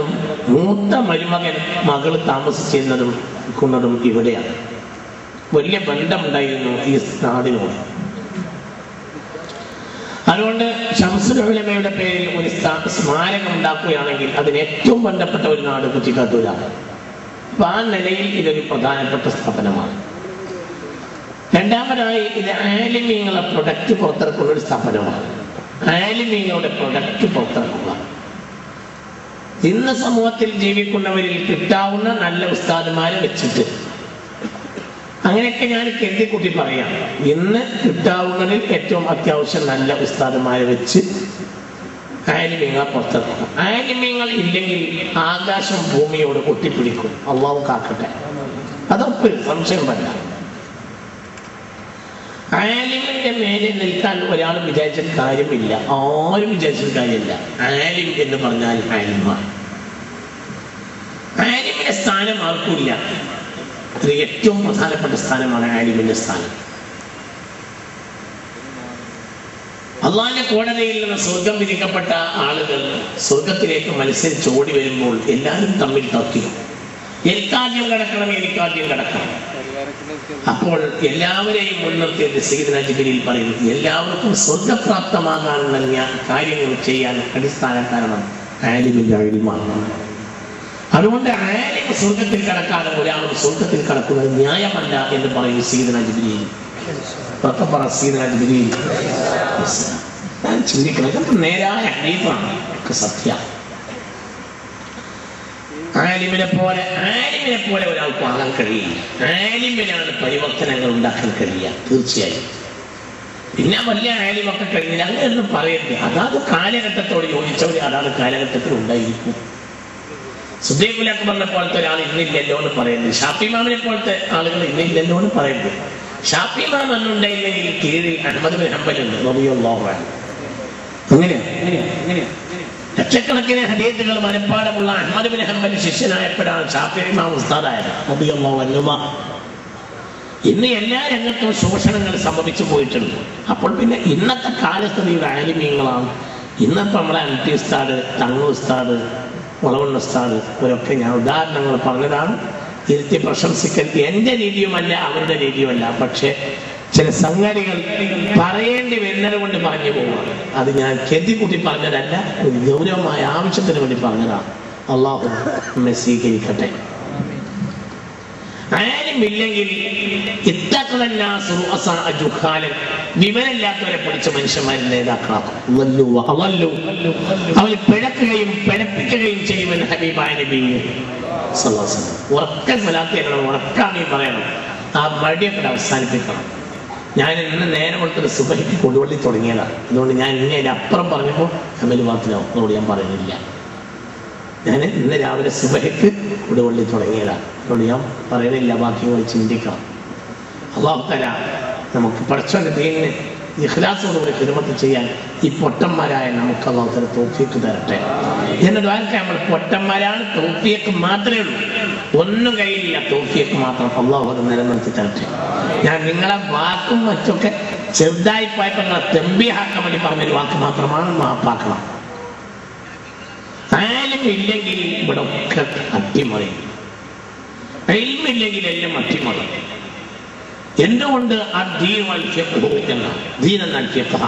താമസിക്കുന്നതും മൂത്ത മരുമകൻ മകൾ താമസിച്ചിരുന്നതും ക്കുന്നതും ഇവിടെയാണ് വലിയ ബന്ധമുണ്ടായിരുന്നു ഈ നാടിനോട് അതുകൊണ്ട് ഷംസുലമയുടെ പേരിൽ ഒരു സ്ഥാ- സ്മാരകം ഉണ്ടാക്കുകയാണെങ്കിൽ അതിന് ഏറ്റവും ബന്ധപ്പെട്ട ഒരു നാട് കുറ്റിക്കാത്തൂരാണ് അപ്പൊ ആ നിലയിൽ ഇതൊരു പ്രധാനപ്പെട്ട സ്ഥാപനമാണ് രണ്ടാമതായി ഇത് ആലിമീങ്ങളെ പ്രൊഡക്റ്റ് പുറത്തിറക്കുന്ന ഒരു സ്ഥാപനമാണ് ആലിമീങ്ങളുടെ പ്രൊഡക്റ്റ് പുറത്തിറക്കുക ഇന്ന് സമൂഹത്തിൽ ജീവിക്കുന്നവരിൽ കിട്ടാവുന്ന നല്ല ഉസ്താദുമാരെ വെച്ചിട്ട് അങ്ങനെയൊക്കെ ഞാൻ കരുതിക്കുട്ടി പറയാം ഇന്ന് കിട്ടാവുന്നതിൽ ഏറ്റവും അത്യാവശ്യം നല്ല ഉസ്താദുമാരെ വെച്ച് ആലിമ്യങ്ങൾ പുറത്തിറക്കണം ആലിമ്യങ്ങൾ ഇല്ലെങ്കിൽ ആകാശം ഭൂമിയോട് ഒട്ടിപ്പിടിക്കും അള്ളാഹു കാക്കട്ടെ അതൊക്കെ സംശയം പറ്റ ആലിമിന്റെ മേലെ നിൽക്കാൻ ഒരാൾ വിചാരിച്ചിട്ട് കാര്യമില്ല ആരും വിചാരിച്ചിട്ട് കാര്യമില്ല ആലിം എന്ന് പറഞ്ഞാൽ ആലിമാണ് ആലിമിന്റെ സ്ഥാനം ആർക്കുമില്ല അത് ഏറ്റവും പ്രധാനപ്പെട്ട സ്ഥാനമാണ് ആലിമിന്റെ സ്ഥാനം അള്ളാഹിന്റെ കോടതിയിൽ നിന്ന് സ്വർഗം വിധിക്കപ്പെട്ട ആളുകൾ സ്വർഗത്തിലേക്ക് മത്സരിച്ച് ഓടി വരുമ്പോൾ എല്ലാവരും തമ്മിൽ തർക്കി എനിക്കാദ്യം കിടക്കണം എനിക്കാദ്യം കിടക്കണം അപ്പോൾ എല്ലാവരെയും മുൻനിർത്തി സീതന ജിബിലിൽ പറയുന്നു എല്ലാവർക്കും സ്വർഗപ്രാപ്തമാകാനുള്ള ജ്ഞാ- കാര്യങ്ങൾ ചെയ്യാൻ അടിസ്ഥാന കാരണം ആലിമിന്റെ അഴിമാണ് അതുകൊണ്ട് ആലിം സ്വർഗത്തിൽ കടക്കാതെ ഒരാളും സ്വർഗത്തിൽ കടക്കുന്നത് ന്യായമല്ല എന്ന് പറയും സീതന ജിബിലിയിൽ ഒക്കെ പറ സീതന ജിബിലിയിൽ ഞാൻ ചിന്തിക്കണം ഇതൊക്കെ നേരായ ഹരീഫാണ് ഒക്കെ സത്യ ആലിമിനെ പോലെ ആലിമിനെ പോലെ ഒരാൾക്ക് ആകാൻ കഴിയില്ല ആലിമിനാണ് പരിവർത്തനങ്ങൾ ഉണ്ടാക്കാൻ കഴിയുക തീർച്ചയായും പിന്നെ വലിയ ആലിമൊക്കെ കഴിഞ്ഞില്ല അങ്ങനെയൊന്നും പറയരുത് അതാത് കാലഘട്ടത്തോട് യോജിച്ചവർ അതാത് കാലഘട്ടത്തിൽ ഉണ്ടായിരിക്കും സുദ്ദീഖുൽ അക്ബറിനെ പോലത്തെ ഒരാൾ ഇന്നില്ലല്ലോ എന്ന് പറയുന്നത് ഷാഫി മാമിനെ പോലത്തെ ആളുകൾ ഇന്നില്ലല്ലോ എന്ന് പറയുന്നത് ഷാഫി മാം എന്നുണ്ടായില്ലെങ്കിൽ കീഴിൽ അഹമ്മദ് ബിൻ ഹംബലുണ്ട് റളിയല്ലാഹു അൻഹു. അങ്ങനെയാ അങ്ങനെയാ അങ്ങനെയാ ലക്ഷക്കണക്കിന് ഹദീത്തുകൾ മനപ്പാടമുള്ള അഹമ്മദ് ബിൻ ഹംബൽ ശിഷ്യനായപ്പോഴാണ് ഷാഫി ഇമാം ഉസ്താദായത് റളിയല്ലാഹു അൻഹുമ. ഇന്ന് എല്ലാ രംഗത്തും ശോഷണങ്ങൾ സംഭവിച്ചു പോയിട്ടുണ്ട് അപ്പോൾ പിന്നെ ഇന്നത്തെ കാലസ്ഥിതിയുടെ ആലിമീങ്ങളാണ് ഇന്നിപ്പോൾ നമ്മളെ എം ടി ഉസ്താദ് തങ്ങു ഉസ്താദ് വളവണ്ണ ഉസ്താദ് ഇവരൊക്കെ ഞാൻ ഉദാഹരണങ്ങൾ പറഞ്ഞതാണ് ഇരുത്തി പ്രശംസിക്കൽ എൻ്റെ രീതിയുമല്ല അവരുടെ രീതിയുമല്ല പക്ഷേ ചില സംഗതികൾ പറയേണ്ടി വരുന്നത് കൊണ്ട് പറഞ്ഞു പോവുകയാണ് അത് ഞാൻ കെതിക്കൂട്ടി പറഞ്ഞതല്ല ഒരു ഗൗരവമായ ആവശ്യത്തിന് വേണ്ടി പറഞ്ഞതാണ് അള്ളാഹു നമ്മെ സ്വീകരിക്കട്ടെ ആരുമില്ലെങ്കിൽ ഇത്തക്കതന്നാസ് റുഅസാ ജുഹാലൻ വിവരമില്ലാത്തവരെ പിടിച്ച മനുഷ്യന്മാരെ നേതാക്കളാക്കും വല്ലു അവല്ലു അവർ പിഴക്കുകയും പിഴപ്പിക്കുകയും ചെയ്യുമെന്ന് ഹബീബായ നബി സല്ലല്ലാഹു അലൈഹി വസല്ലം. ഉറക്ക സ്വലാത്ത് ചെയ്യണം ഉറക്കാമീ പറയണം ആ മടിയൊക്കെ അവസാനിപ്പിക്കണം ഞാൻ ഇന്ന് നേരെ കൊടുത്തത് സുബഹിക്ക് കൊടുവള്ളി തുടങ്ങിയതാണ് അതുകൊണ്ട് ഞാൻ ഇനി അതിന്റെ അപ്പുറം പറഞ്ഞപ്പോൾ അമല് മാത്രമാവും അതുകൊണ്ട് ഞാൻ പറയുന്നില്ല ഞാൻ ഇന്ന് രാവിലെ സുബഹയ്ക്ക് കൊടുവള്ളി തുടങ്ങിയതാണ് അതുകൊണ്ട് ഞാൻ പറയുന്നില്ല ബാക്കി കൂടി ചിന്തിക്കണം അള്ളാഹു തല നമുക്ക് പഠിച്ചോന്റെ ദീനിന് ഇഖ്ലാസോടുകൂടി ഹിദമത്ത് ചെയ്യാൻ ഈ പൊട്ടന്മാരായ നമുക്ക് അള്ളാഹു തല തോഫിക്ക് തരട്ടെ എന്നിട്ട് ആർക്കെ നമ്മൾ പൊട്ടന്മാരാണ് തോഫിയക്ക് മാത്രമേ ഉള്ളൂ ഒന്നും കയ്യിലില്ല തോഫിയക്ക് മാത്രം അള്ളാഹു അത് നിലനിർത്തി തരട്ടെ ഞാൻ നിങ്ങളെ വാക്കും മറ്റൊക്കെ ചെറുതായി പോയപ്പോൾ നിങ്ങളെ തെമ്പിയാക്കാൻ വേണ്ടി പറഞ്ഞൊരു വാക്ക് മാത്രമാണ് മാപ്പാക്കണം ആരും ഇല്ലെങ്കിൽ ഇവിടെ ഒക്കെ അട്ടിമറി ഇല്ലെങ്കിൽ എല്ലാം അട്ടിമറി എന്തുകൊണ്ട് ആ ദീൻ വൽഫിഖ്ഹു എന്ന ദീൻ എന്നാൽ ഫിഖ്ഹ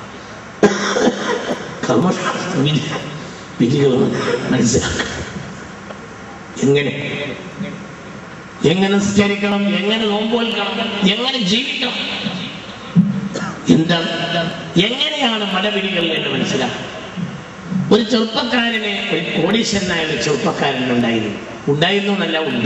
കർമ്മശാസ്ത്ര വിധി വിധികൾ മനസ്സിലാക്കുക എങ്ങനെ എങ്ങനെ സ്കരിക്കണം എങ്ങനെ നോമ്പോൽക്കണം എങ്ങനെ ജീവിക്കണം എന്താണ് എങ്ങനെയാണ് മലവിധികൾ എന്ന് മനസ്സിലാക്കുക ഒരു ചെറുപ്പക്കാരന് ഒരു കോടീശ്വരനായ ഒരു ചെറുപ്പക്കാരൻ ഉണ്ടായിരുന്നു ഉണ്ടായിരുന്നു എന്നല്ല ഉണ്ട്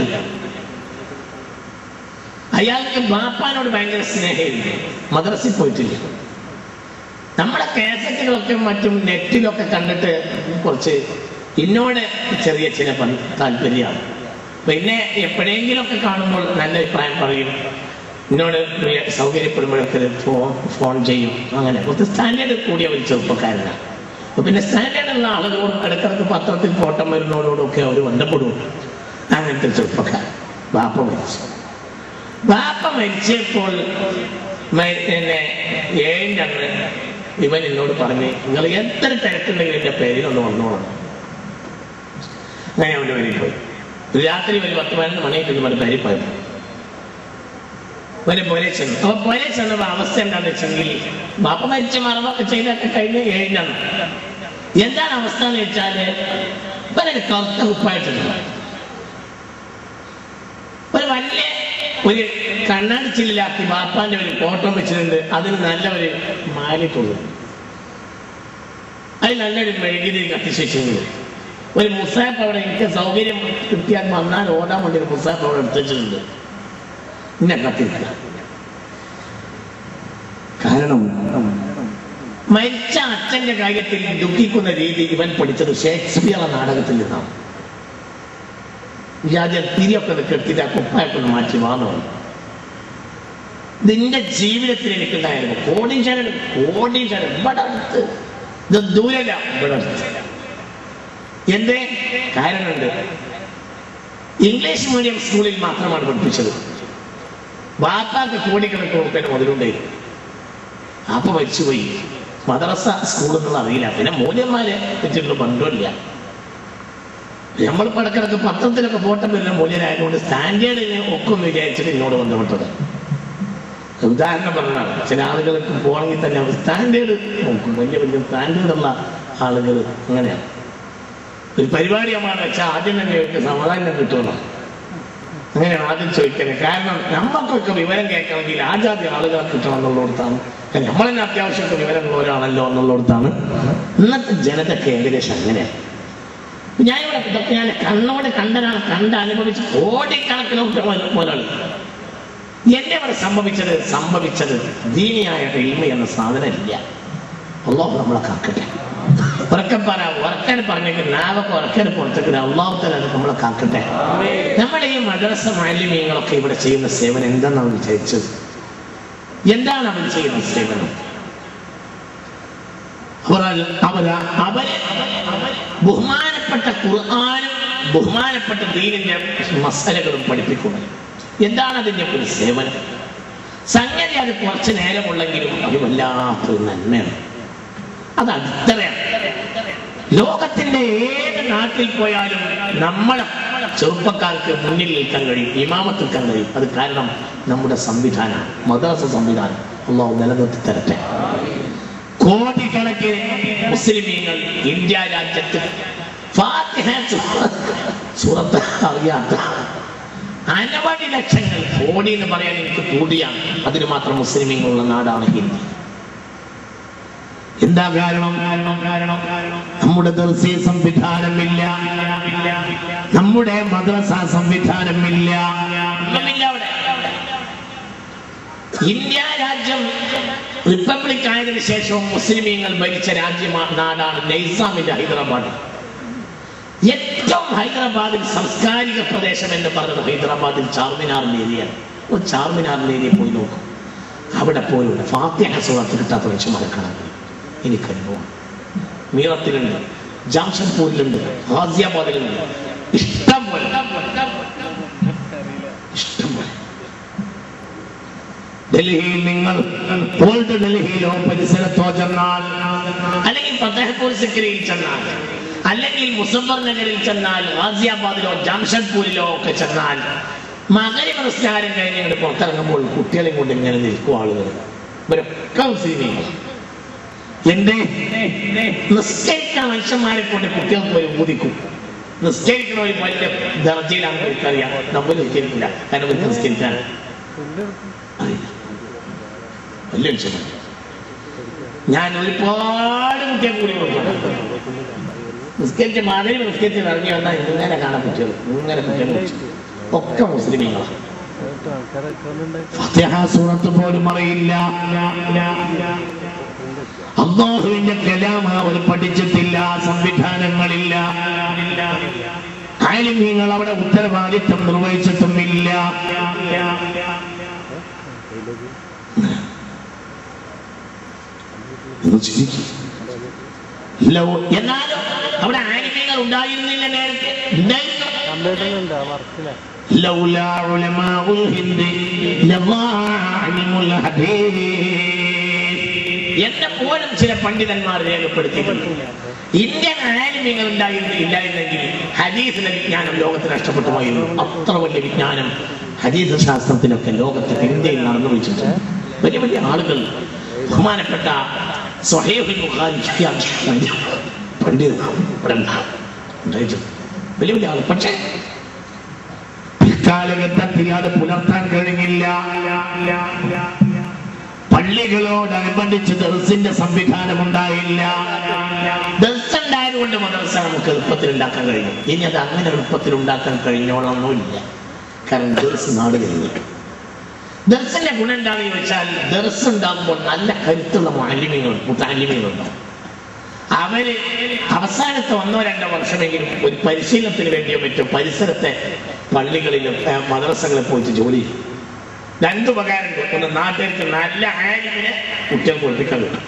അയാൾക്ക് ബാപ്പാനോട് ഭയങ്കര സ്നേഹമില്ല മദ്രസിൽ പോയിട്ടില്ല നമ്മുടെ കേസറ്റുകളൊക്കെ മറ്റും നെറ്റിലൊക്കെ കണ്ടിട്ട് കുറച്ച് എന്നോട് ചെറിയ ചില പ- താല്പര്യമാണ് പിന്നെ എപ്പോഴെങ്കിലുമൊക്കെ കാണുമ്പോൾ നല്ല അഭിപ്രായം പറയും എന്നോട് വലിയ സൗകര്യപ്പെടുമ്പോഴൊക്കെ ഫോൺ ഫോൺ ചെയ്യും അങ്ങനെ കുറച്ച് സ്റ്റാൻഡേർഡ് കൂടിയ ഒരു ചെറുപ്പക്കാരനാണ് അപ്പൊ പിന്നെ സ്റ്റാൻഡേർഡ് ഉള്ള ആളുകളോട് ഇടക്കിടക്ക് പത്രത്തിൽ ഫോട്ടം വരുന്നവരോടൊക്കെ അവർ ബന്ധപ്പെടും അങ്ങനത്തെ ചെറുപ്പക്കാരൻ ബാപ്പ മരിച്ചു ബാപ്പ മരിച്ചപ്പോൾ മ- പിന്നെ ഏഴിൻ്റെ അന്ന് ഇവൻ എന്നോട് പറഞ്ഞു നിങ്ങൾ എത്ര തിരക്കുണ്ടെങ്കിലും എൻ്റെ പേരിൽ ഒന്ന് വന്നോളണം ഞാൻ അവൻ്റെ വരി പോയി ഒരു രാത്രി ഒരു പത്ത് പതിനൊന്ന് മണി കഴിഞ്ഞ് പറഞ്ഞ പേരിൽ പോയപ്പോൾ ഒരു പുര ചെന്നു അപ്പൊ പുര ചെന്നപ്പോ അവസ്ഥ എന്താണെന്ന് വെച്ചെങ്കിൽ ബാപ്പ മരിച്ച മറവൊക്കെ ചെയ്തൊക്കെ കഴിഞ്ഞ് ഏഴിനാണ് എന്താണ് അവസ്ഥ എന്ന് വെച്ചാല് ഇവരൊരു കറുത്ത കുപ്പായിട്ടുണ്ട് ഒരു വലിയ ഒരു കണ്ണാടി ചില്ലിലാക്കി ബാപ്പാന്റെ ഒരു ഫോട്ടോ വെച്ചിട്ടുണ്ട് അതിന് നല്ല ഒരു മാലിട്ടുള്ളൂ അതിൽ നല്ലൊരു മെഴുകിരി കത്തിച്ച് വെച്ചിട്ടുണ്ട് ഒരു മുസാഫ് അവിടെ എനിക്ക് സൗകര്യം കിട്ടിയാൽ വന്നാൽ ഓടാൻ വേണ്ടി ഒരു മുസാഫ് അവിടെ എടുത്ത് വെച്ചിട്ടുണ്ട് ഇന്നെ കത്തില്ല കാരണം മരിച്ച അച്ഛന്റെ കാര്യത്തിൽ ദുഃഖിക്കുന്ന രീതി ഇവൻ പഠിച്ചത് ഷേക്സ്പിയർ നാടകത്തിൽ നിന്നാണ് വ്യാജം തിരിയൊക്കെ ഒന്ന് കെട്ടിട്ട് ആ കുപ്പായൊക്കെ ഒന്ന് മാറ്റി വാങ്ങണം നിന്റെ ജീവിതത്തിൽ എനിക്കുണ്ടായിരുന്നു കോടീശ്വരൻ കോടീശ്വരൻ ഇവിടെ അടുത്ത് ഇത് ദൂരല്ല ഇവിടെ അടുത്ത് എന്തേ കാരണമുണ്ട് ഇംഗ്ലീഷ് മീഡിയം സ്കൂളിൽ മാത്രമാണ് പഠിപ്പിച്ചത് ബാപ്പാക്ക് കോടിക്കണക്കിന് ഉറുപ്പിന്റെ മുതലുണ്ടായിരുന്നു അപ്പൊ മരിച്ചുപോയി മദ്രസ സ്കൂൾ എന്നുള്ള അറിയില്ല പിന്നെ മൂല്യന്മാരെ വെച്ചിട്ടുള്ള ബന്ധമില്ല നമ്മൾ പടക്കിടക്ക് പത്രത്തിലൊക്കെ ഫോട്ടോ വരുന്ന മൂല്യനായതുകൊണ്ട് സ്റ്റാൻഡേർഡിനെ ഒക്കെ ഒന്ന് വിചാരിച്ചിട്ട് എന്നോട് ബന്ധപ്പെട്ടത് ഉദാഹരണം പറഞ്ഞാണ് ചില ആളുകൾക്ക് പോകണമെങ്കിൽ തന്നെ അവർ സ്റ്റാൻഡേർഡ് നോക്കും വലിയ വലിയ സ്റ്റാൻഡേർഡുള്ള ആളുകൾ അങ്ങനെയാണ് ഒരു പരിപാടി നമ്മൾ വെച്ചാൽ ആദ്യം തന്നെ അവർക്ക് സമാധാനം കിട്ടുമല്ലോ അങ്ങനെയാണ് ആദ്യം ചോദിക്കുന്നത് കാരണം നമുക്കൊക്കെ വിവരം കേൾക്കണമെങ്കിൽ ആജാതി ആളുകളെ കിട്ടണം എന്നുള്ളിടത്താണ് കാരണം നമ്മൾ തന്നെ അത്യാവശ്യമൊക്കെ വിവരമുള്ളവരാണല്ലോ എന്നുള്ളിടത്താണ് ഇന്നത്തെ ജനതയ്ക്ക് ഏകദേശം അങ്ങനെയാണ് ഞാനിവിടെ ഇതൊക്കെ ഞാൻ കണ്ണോട് കണ്ടനാണ് കണ്ട് അനുഭവിച്ച് കോടിക്കണക്കിന് മുതലാളി എന്നെ ഇവിടെ സംഭവിച്ചത് സംഭവിച്ചത് ദീനിയായ ഇൽമ എന്ന സാധനം ഇല്ല അള്ളാഹു നമ്മളെ കാക്കട്ടെ ഉറക്കെ പറ ഉറക്കനെ പറഞ്ഞെങ്കിൽ നാവൊക്കെ ഉറക്കനെ പുറത്തേക്ക് അള്ളാഹു തന്നെ അത് നമ്മളെ കാക്കട്ടെ നമ്മുടെ ഈ മദ്രസ മാലിന്യങ്ങളൊക്കെ ഇവിടെ ചെയ്യുന്ന സേവനം എന്താണെന്ന് വിചാരിച്ചത് എന്താണ് അവർ ചെയ്യുന്ന സേവനം അവർ അവര് അവര് ബഹുമാനപ്പെട്ട ഖുർആാനും ബഹുമാനപ്പെട്ട ദീനിന്റെ മസലകളും പഠിപ്പിക്കുന്നു എന്താണ് അതിന്റെ ഒരു സേവനം സംഗതി അത് കുറച്ച് നേരമുള്ളെങ്കിലും അത് വല്ലാത്തൊരു നന്മയാണ് അത് അടിത്തറയാണ് ലോകത്തിന്റെ ഏത് നാട്ടിൽ പോയാലും നമ്മളെ ചെറുപ്പക്കാർക്ക് മുന്നിൽ നിൽക്കാൻ കഴിയും ഇമാമത്ത് നിൽക്കാൻ കഴിയും അത് കാരണം നമ്മുടെ സംവിധാനമാണ് മദ്രസ സംവിധാനം അള്ളാഹു നിലനിർത്തി തരട്ടെ കോടിക്കണക്കിന് മുസ്ലിമീങ്ങൾ ഇന്ത്യ രാജ്യത്ത് ഫാത്തിഹ സൂറത്ത് അറിയാത്ത അനവധി ലക്ഷങ്ങൾ കോടി എന്ന് പറയാൻ എനിക്ക് കൂടിയാണ് അതിന് മാത്രം മുസ്ലിമീങ്ങളുള്ള നാടാണ് ഹിന്ദി എന്താ കാരണം കാരണം കാരണം നമ്മുടെ ദർസി സംവിധാനമില്ല നമ്മുടെ മദ്രസ സംവിധാനമില്ല ഒന്നുമില്ല അവിടെ ഇന്ത്യ രാജ്യം റിപ്പബ്ലിക് ആയതിനു ശേഷവും മുസ്ലിമീങ്ങൾ ഭരിച്ച രാജ്യമാണ് നാടാണ് നൈസാമിന്റെ ഹൈദരാബാദ് ഏറ്റവും ഹൈദരാബാദിൽ സാംസ്കാരിക പ്രദേശം എന്ന് പറയുന്നത് ഹൈദരാബാദിൽ ചാർമിനാറിന്റെ ഏരിയയാണ് ഒരു ചാർമിനാറിന്റെ ഏരിയ പോയി നോക്കും അവിടെ പോലും ഫാത്തിഹ സുഹൃത്ത് കിട്ടാത്ത മനുഷ്യന്മാരെ കാണാൻ കഴിയും എനിക്ക് അനുഭവം മീറത്തിലുണ്ട് ജാംഷഡ്പൂരിലുണ്ട് ഗാസിയാബാദിലുണ്ട് ഇഷ്ടം പോലെ ഇഷ്ടം പോലെ ഡൽഹിയിൽ നിങ്ങൾ ഓൾഡ് ഡൽഹിയിലോ പരിസരത്തോ ചെന്നാൽ അല്ലെങ്കിൽ ഫത്തേഹ്പൂർ സിക്രിയിൽ ചെന്നാൽ അല്ലെങ്കിൽ മുസഫർ നഗറിൽ ചെന്നാൽ ഗാസിയാബാദിലോ ജാംഷഡ്പൂരിലോ ഒക്കെ ചെന്നാൽ മകരി നമസ്കാരം കഴിഞ്ഞ് ഇങ്ങോട്ട് പുറത്തിറങ്ങുമ്പോൾ കുട്ടികളെയും കൊണ്ട് ഇങ്ങനെ നിൽക്കും ആളുകൾ ഇവരൊക്കെ മുസ്ലിമീങ്ങൾ എന്റെ നിസ്കരിക്കാൻ മനുഷ്യന്മാരെ കൊണ്ട് കുട്ടികൾക്ക് ഒരു ഊതിക്കും നിസ്കരിക്കണ ഒരു വലിയ ദർജയിലാണ് അവർക്കറിയാം നമ്മൾ നിസ്കരിക്കില്ല കാരണം അവർക്ക് നിസ്കരിക്കാൻ അറിയില്ല വലിയ മനുഷ്യന്മാർ ഞാൻ ഒരുപാട് കുട്ടിയെ കൂടി കൊടുക്കും നിസ്കരിച്ച് മാതിരി നിസ്കരിച്ച് ഇറങ്ങി വന്നാൽ ഇങ്ങനെ കാണാൻ കുട്ടികൾ ഇങ്ങനെ കുട്ടികൾ ഒക്കെ മുസ്ലിമീങ്ങളാണ് ഫത്തിഹ സൂറത്ത് പോലും അറിയില്ല അള്ളാഹുവിന്റെ കലാമ അവർ പഠിച്ചിട്ടില്ല സംവിധാനങ്ങളില്ല ആലിമീങ്ങൾ അവിടെ ഉത്തരവാദിത്വം നിർവഹിച്ചിട്ടുമില്ല എന്ന് ചിന്തിക്കും. ലോ- എന്നാലും അവിടെ ആലിമീങ്ങൾ ഉണ്ടായിരുന്നില്ല നേരത്തെ ഉണ്ടായിരുന്നു കമ്പ്യൂട്ടറിലുണ്ട് വർക്കിലെ لولا علماء الهند لضاع علم الحديث എന്നെ പോലും ചില പണ്ഡിതന്മാർ രേഖപ്പെടുത്തിയിട്ടുണ്ട് ഇന്ത്യൻ ആലിമ്യങ്ങൾ ഉണ്ടായിരുന്നു ഇല്ലായിരുന്നെങ്കിൽ ഹദീസിന്റെ വിജ്ഞാനം ലോകത്ത് നഷ്ടപ്പെട്ടു പോയിരുന്നു അത്ര വലിയ വിജ്ഞാനം ഹദീസ് ശാസ്ത്രത്തിലൊക്കെ ലോകത്ത് ഇന്ത്യയിൽ നടന്നു വെച്ചിട്ടുണ്ട് വലിയ വലിയ ആളുകൾ ബഹുമാനപ്പെട്ട സ്വഹേബുൽ ബുഖാരി പണ്ഡിത ഇവിടെ ഉണ്ടാവും. ഉണ്ടായിട്ടുണ്ട്. വലിയ വലിയ ആൾ പക്ഷേ കാലഘട്ടത്തിൽ അത് പുലർത്താൻ കഴിഞ്ഞില്ല പള്ളികളോടനുബന്ധിച്ച് ദർസിന്റെ സംവിധാനം ഉണ്ടായില്ല ദർസ് ഉണ്ടായതുകൊണ്ട് മദ്രസ നമുക്ക് എളുപ്പത്തിൽ ഉണ്ടാക്കാൻ കഴിഞ്ഞു ഇനി അത് അങ്ങനെ എളുപ്പത്തിൽ ഉണ്ടാക്കാൻ കഴിഞ്ഞോളൊന്നുമില്ല കാരണം ദർസ് നാട് കഴിഞ്ഞു ദർസിന്റെ ഗുണം എന്താണെന്ന് ചോദിച്ചാൽ ദർസ് ഉണ്ടാകുമ്പോൾ നല്ല കരുത്തുള്ള മാലിന്യങ്ങൾ മുത്താലിമ്യങ്ങളുണ്ടാവും അവര് അവസാനത്തെ ഒന്നോ രണ്ടോ വർഷമെങ്കിലും ഒരു പരിശീലനത്തിന് വേണ്ടിയോ മറ്റോ പരിസരത്തെ പള്ളികളിലും ഏഹ്, മദ്രസകളിൽ പോയിട്ട് ജോലി ചെയ്യും രണ്ട് ഉപകാരമുണ്ട് ഒന്ന് നാട്ടിലേക്ക് നല്ല ആലിമിനെ കുട്ടികൾ പഠിപ്പിക്കാൻ കിട്ടും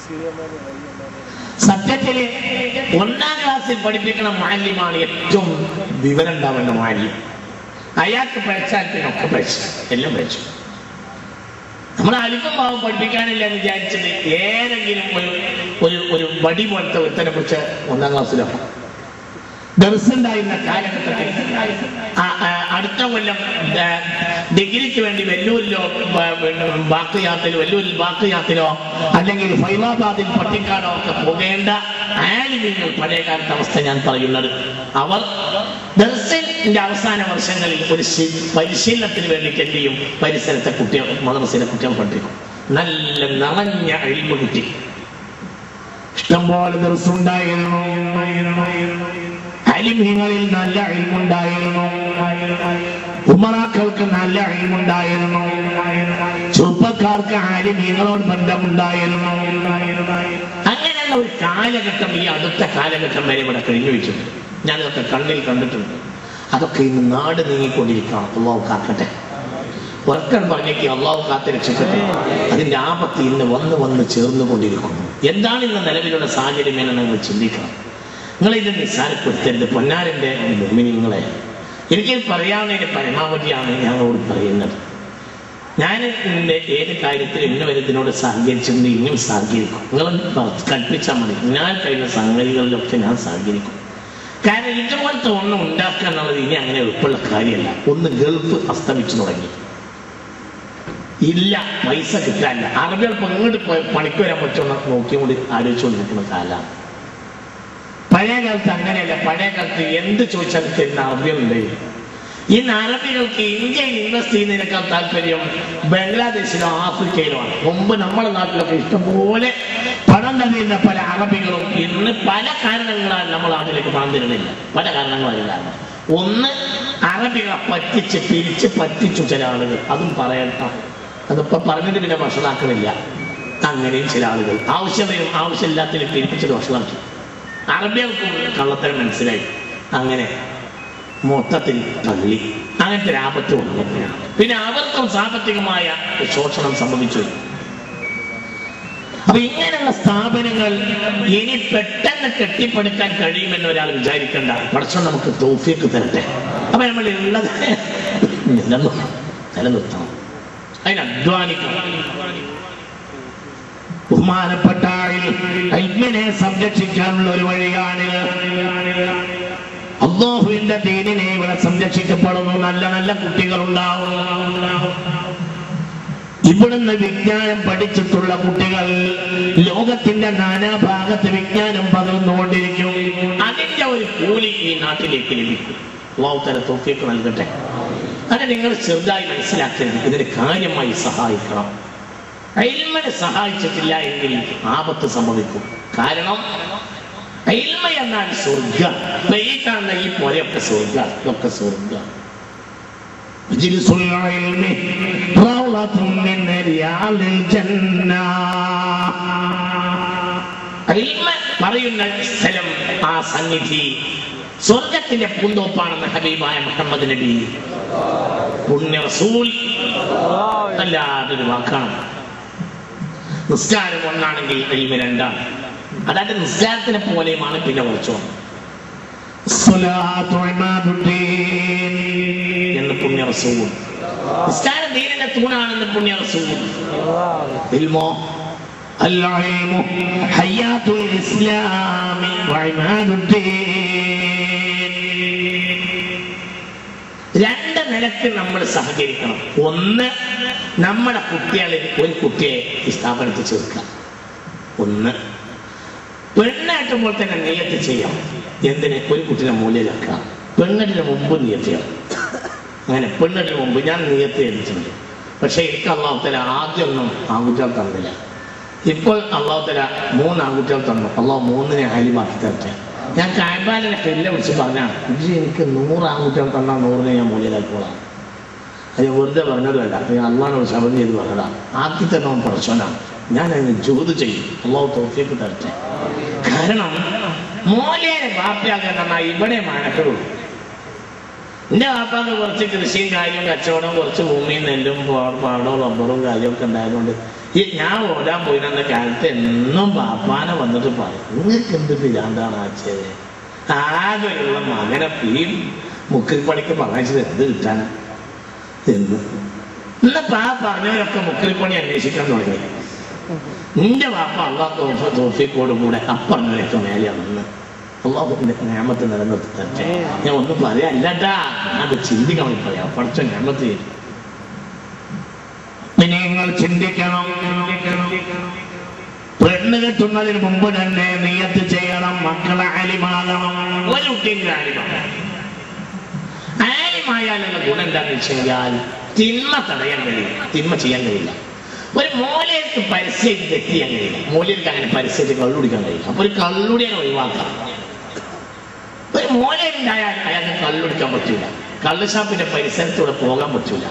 സത്യത്തില് ഒന്നാം ക്ലാസ്സിൽ പഠിപ്പിക്കുന്ന മാലിന്യമാണ് ഏറ്റവും വിവരം ഉണ്ടാവേണ്ട മാലിന്യം അയാൾക്ക് പഠിച്ചാൽ പിന്നെ ഒക്കെ പഠിച്ചു എല്ലാം പഠിച്ചു നമ്മൾ അല്പം ഭാവം പഠിപ്പിക്കാനില്ല എന്ന് വിചാരിച്ചത് ഏതെങ്കിലും ഒരു ഒരു ഒരു വടി പോലത്തെ ഒരുത്തനെ കുറിച്ച് ഒന്നാം ക്ലാസ്സിലാണ് ദർസുണ്ടായിരുന്ന കാലഘട്ടത്തിൽ ആ, ആ, അടുത്ത കൊല്ലം ആ, ഡിഗ്രിക്ക് വേണ്ടി വെല്ലൂരിലോ ബാക്കിയാത്തിലോ വെല്ലൂരിൽ ബാക്കിയാത്തിലോ അല്ലെങ്കിൽ ഫൈലാബാദിൽ പട്ടിക്കാടോ ഒക്കെ പോകേണ്ട ആലിമീങ്ങൾ പഴയ കാലത്തെ അവസ്ഥ ഞാൻ പറയുന്നത് അവർ ദർസിന്റെ അവസാന വർഷങ്ങളിൽ ഒരു ശി- പരിശീലനത്തിന് വേണ്ടിയിട്ട് എന്ത് ചെയ്യും പരിസരത്തെ കുട്ടികൾ മദ്രസയിലെ കുട്ടികൾ പഠിപ്പിക്കും നല്ല നിറഞ്ഞ അഴിമ കിട്ടി ഇഷ്ടംപോലെ ദർസുണ്ടായിരുന്നു അലിമീങ്ങളിൽ നല്ല അഴിമുണ്ടായിരുന്നു ഉമറാക്കൾക്ക് നല്ല അഴിമുണ്ടായിരുന്നു ചെറുപ്പക്കാർക്ക് ആലിമീങ്ങളോട് ബന്ധമുണ്ടായിരുന്നു അങ്ങനെയുള്ള ഒരു കാലഘട്ടം ഈ അടുത്ത കാലഘട്ടം വരെ ഇവിടെ കഴിഞ്ഞു വെച്ചിട്ടുണ്ട് ഞാനിതൊക്കെ കണ്ണിൽ കണ്ടിട്ടുണ്ട് അതൊക്കെ ഇന്ന് നാട് നീങ്ങിക്കൊണ്ടിരിക്കണം അള്ളാഹു കാക്കട്ടെ വർക്കൻ പറഞ്ഞേക്ക് അള്ളാഹു കാത്ത് രക്ഷപ്പെട്ടെ അതിന്റെ ആപത്ത് ഇന്ന് വന്ന് വന്ന് ചേർന്നുകൊണ്ടിരിക്കുന്നു എന്താണ് ഇന്ന് നിലവിലുള്ള സാഹചര്യം എന്ന് നിങ്ങൾ ചിന്തിക്കണം നിങ്ങൾ ഇത് നിസ്സാരപ്പെടുത്തരുത് പൊന്നാരന്റെ നിങ്ങളെ എനിക്ക് പറയാവുന്നതിന് പരമാവധിയാണ് ഞങ്ങളോട് പറയുന്നത് ഞാൻ ഇന്ന് ഏത് കാര്യത്തിൽ ഇന്ന വരെ ഇതിനോട് സഹകരിച്ചിട്ടുണ്ട് ഇനിയും സഹകരിക്കും നിങ്ങൾ കൽപ്പിച്ചാൽ മതി ഞാൻ കഴിയുന്ന സംഗതികളിലൊക്കെ ഞാൻ സഹകരിക്കും കാരണം ഇതുപോലത്തെ ഒന്നും ഉണ്ടാക്കുക എന്നുള്ളത് ഇനി അങ്ങനെ എളുപ്പമുള്ള കാര്യമല്ല ഒന്ന് ഗൾഫ് അസ്തമിച്ചു തുടങ്ങി ഇല്ല പൈസ കിട്ടാനില്ല അറബികൾ ഇപ്പൊ ഇങ്ങോട്ട് പോയി പണിക്ക് വരാൻ പറ്റുമെന്ന് നോക്കിക്കൊണ്ട് ആലോചിച്ചുകൊണ്ടിരിക്കുന്ന കാലമാണ് പഴയ കാലത്ത് അങ്ങനെയല്ല പഴയ കാലത്ത് എന്ത് ചോദിച്ചാലും തരുന്ന അറബികളുണ്ടായിരുന്നു ഇന്ന് അറബികൾക്ക് ഇന്ത്യയിൽ ഇൻവെസ്റ്റ് ചെയ്യുന്നതിനേക്കാൾ താല്പര്യം ബംഗ്ലാദേശിലോ ആഫ്രിക്കയിലോ ആണ് മുമ്പ് നമ്മുടെ നാട്ടിലൊക്കെ ഇഷ്ടംപോലെ പണം തന്നിരുന്ന പല അറബികളും ഇന്ന് പല കാരണങ്ങളാൽ നമ്മൾ അതിലേക്ക് പണം തരുന്നില്ല പല കാരണങ്ങളാണ് ഒന്ന് അറബികളെ പറ്റിച്ച് പിരിച്ച് പറ്റിച്ചു ചില ആളുകൾ അതും പറയണ്ട അതിപ്പോ പറഞ്ഞിട്ട് പിന്നെ ഭക്ഷണാക്കണില്ല അങ്ങനെയും ചില ആളുകൾ ആവശ്യതയും ആവശ്യമില്ലാത്തതിന് പിരിപ്പിച്ചത് ഭക്ഷണമാക്കി അറബികൾക്കും കള്ളത്തരം മനസ്സിലായി അങ്ങനെ മൊത്തത്തിൽ തള്ളി അങ്ങനത്തെ ഒരു ആപത്ത് വന്നു പിന്നെ അവർക്കും സാമ്പത്തികമായ ശോഷണം സംഭവിച്ചു അപ്പൊ ഇങ്ങനെയുള്ള സ്ഥാപനങ്ങൾ ഇനി പെട്ടെന്ന് കെട്ടിപ്പടുക്കാൻ കഴിയുമെന്ന് ഒരാൾ വിചാരിക്കണ്ട പടച്ചോൻ നമുക്ക് തോഫിയൊക്കെ തരട്ടെ അപ്പൊ നമ്മൾ ഉള്ളത് നിലനിർത്തണം നിലനിർത്തണം അതിന് അധ്വാനിക്കണം ബഹുമാനപ്പെട്ട അൽമിനെ സംരക്ഷിക്കാനുള്ള ഒരു വഴിയാണ് അള്ളാഹുവിന്റെ ദീനിനെ ഇവിടെ സംരക്ഷിക്കപ്പെടുന്നു നല്ല നല്ല കുട്ടികൾ ഉണ്ടാവും ഇവിടുന്ന് വിജ്ഞാനം പഠിച്ചിട്ടുള്ള കുട്ടികൾ ലോകത്തിന്റെ നാനാഭാഗത്ത് വിജ്ഞാനം പകർന്നുകൊണ്ടിരിക്കും അതിന്റെ ഒരു കൂലി ഈ നാട്ടിലേക്ക് ലഭിക്കും അള്ളാഹു തല തോഫിയൊക്കെ നൽകട്ടെ അത് നിങ്ങൾ ചെറുതായി മനസ്സിലാക്കരുത് ഇതിന് കാര്യമായി സഹായിക്കണം അയിൽമനെ സഹായിച്ചിട്ടില്ല എങ്കിൽ ആപത്ത് സംഭവിക്കും കാരണം അയിൽമ എന്നാൽ സ്വർഗ ഇപ്പൊ ഈ കാണുന്ന ഈ പോലെയൊക്കെ സ്വർഗ ഇതൊക്കെ സ്വർഗ مجلس العلم روضة من رياض الجنة അയിൽമ പറയുന്ന സ്ഥലം ആ സന്നിധി സ്വർഗത്തിന്റെ പൂന്തോപ്പാണെന്ന് ഹബീബായ മുഹമ്മദ് നബി പുണ്യ റസൂൽ അല്ലാതൊരു വാക്കാണ് നിസ്കാരം ഒന്നാണെങ്കിൽ എൽമ രണ്ടാണ് അതായത് നിസ്കാരത്തിനെ പോലെയുമാണ് പിന്നെ കുറച്ചു الصلاة عماد الدين എന്ന് പുണ്യ റസൂൽ നിസ്കാരം ദീനിന്റെ തൂണാണെന്ന് പുണ്യ റസൂൽ ഇൽമോ العلم حياة الإسلام وعماد الدين രണ്ട് നിലക്ക് നമ്മൾ സഹകരിക്കണം ഒന്ന് നമ്മുടെ കുട്ടികളിൽ ഒരു കുട്ടിയെ ഈ സ്ഥാപനത്തിൽ ചേർക്കുക ഒന്ന് പെണ്ണാട്ടുമ്പോൾ തന്നെ നീയത്ത് ചെയ്യാം എന്തിന് ഒരു കുട്ടിനെ മൂല്യമാക്കാം പെണ്ണിന് മുമ്പ് നീയത്ത് ചെയ്യണം അങ്ങനെ പെണ്ണിന് മുമ്പ് ഞാൻ നീയത്ത് ചെയ്തിട്ടുണ്ട് പക്ഷെ എനിക്ക് അള്ളാഹുത്തല ആദ്യമൊന്നും ആൺകുട്ടികൾ തന്നില്ല ഇപ്പോൾ അള്ളാഹുത്തല മൂന്ന് ആൺകുട്ടികൾ തന്നു അള്ളാഹു മൂന്നിനെ അലിമാക്കി തരട്ടെ ഞാൻ കായബാലിനെ പെല്ലെ വിളിച്ച് പറഞ്ഞാണ് ഇത് എനിക്ക് നൂറ് ആൺകുട്ടികൾ തന്നാൽ നൂറിനെ ഞാൻ മൂല്യമാക്കിക്കോളാം അത് ഞാൻ വെറുതെ പറഞ്ഞതല്ല അപ്പൊ ഞാൻ അള്ളാഹിനോട് ശബദം ചെയ്ത് പറഞ്ഞതാ ആക്കി തന്നെ അവൻ പ്രശ്നമാണ് ഞാൻ അതിന് ജോലി ചെയ്യും അള്ളാഹു തോഫിയൊക്കെ തരട്ടെ കാരണം മോലേനെ ബാപ്പിയാക്കാൻ പറഞ്ഞാൽ ഇവിടെ മാനക്കുള്ളൂ എന്റെ വാപ്പാക്ക് കുറച്ച് കൃഷിയും കാര്യവും കച്ചവടവും കുറച്ച് ഭൂമിയും നെല്ലും പോ- പാടവും റബ്ബറും കാര്യമൊക്കെ ഉണ്ടായതുകൊണ്ട് ഈ ഞാൻ ഓടാൻ പോയിരുന്ന കാലത്ത് എന്നും പാപ്പാനെ വന്നിട്ട് പറയും നിങ്ങൾക്ക് എന്ത് പിരാന്താണ് ആച്ചത് ആകെയുള്ള മകനെ ഈ മുക്കിൽ പണിക്ക് പറഞ്ഞത് എന്ത് കിട്ടാനാ എന്ന് ഇന്നിപ്പോ ആ പറഞ്ഞവരൊക്കെ മുക്കിൽ പണി അന്വേഷിക്കാൻ തുടങ്ങി നിന്റെ വാപ്പ അള്ളാഹ് തോഫ തോഫിക്കോട് കൂടെ അപ്പറഞ്ഞവരൊക്കെ മേലെയാണ് നിന്ന് അള്ളാഹുവിന്റെ നിയമത്തെ നിലനിർത്തി തരട്ടെ ഞാൻ ഒന്നും പറയാല്ലട്ടാ അത് ചിന്തിക്കാൻ വേണ്ടി പറയാം പഠിച്ച നിയമത്തെ ഇനി നിങ്ങൾ ചിന്തിക്കണം പെണ്ണ് കെട്ടുന്നതിന് മുമ്പ് തന്നെ നീയത്ത് ചെയ്യണം മക്കളെ അലിമാകണം ഒരു കുട്ടിയെങ്കിലും ആലിമാണ് ആലിമായാലുള്ള ഗുണം എന്താണെന്ന് വെച്ച് കഴിഞ്ഞാൽ തിന്മ തടയാൻ കഴിയില്ല തിന്മ ചെയ്യാൻ കഴിയില്ല ഒരു മൂലയ്ക്ക് പരസ്യമായിട്ട് തെറ്റ് ചെയ്യാൻ കഴിയില്ല മൂലയ്ക്ക് അങ്ങനെ പരസ്യമായിട്ട് കള്ളുടിക്കാൻ കഴിയില്ല അപ്പൊ ഒരു കള്ളുടിയാണ് ഒഴിവാക്കാം ഒരു മൂല ഉണ്ടായാൽ അയാൾക്ക് കള്ളുടിക്കാൻ പറ്റൂല കള്ള് ഷാപ്പിന്റെ പരിസരത്തൂടെ പോകാൻ പറ്റൂല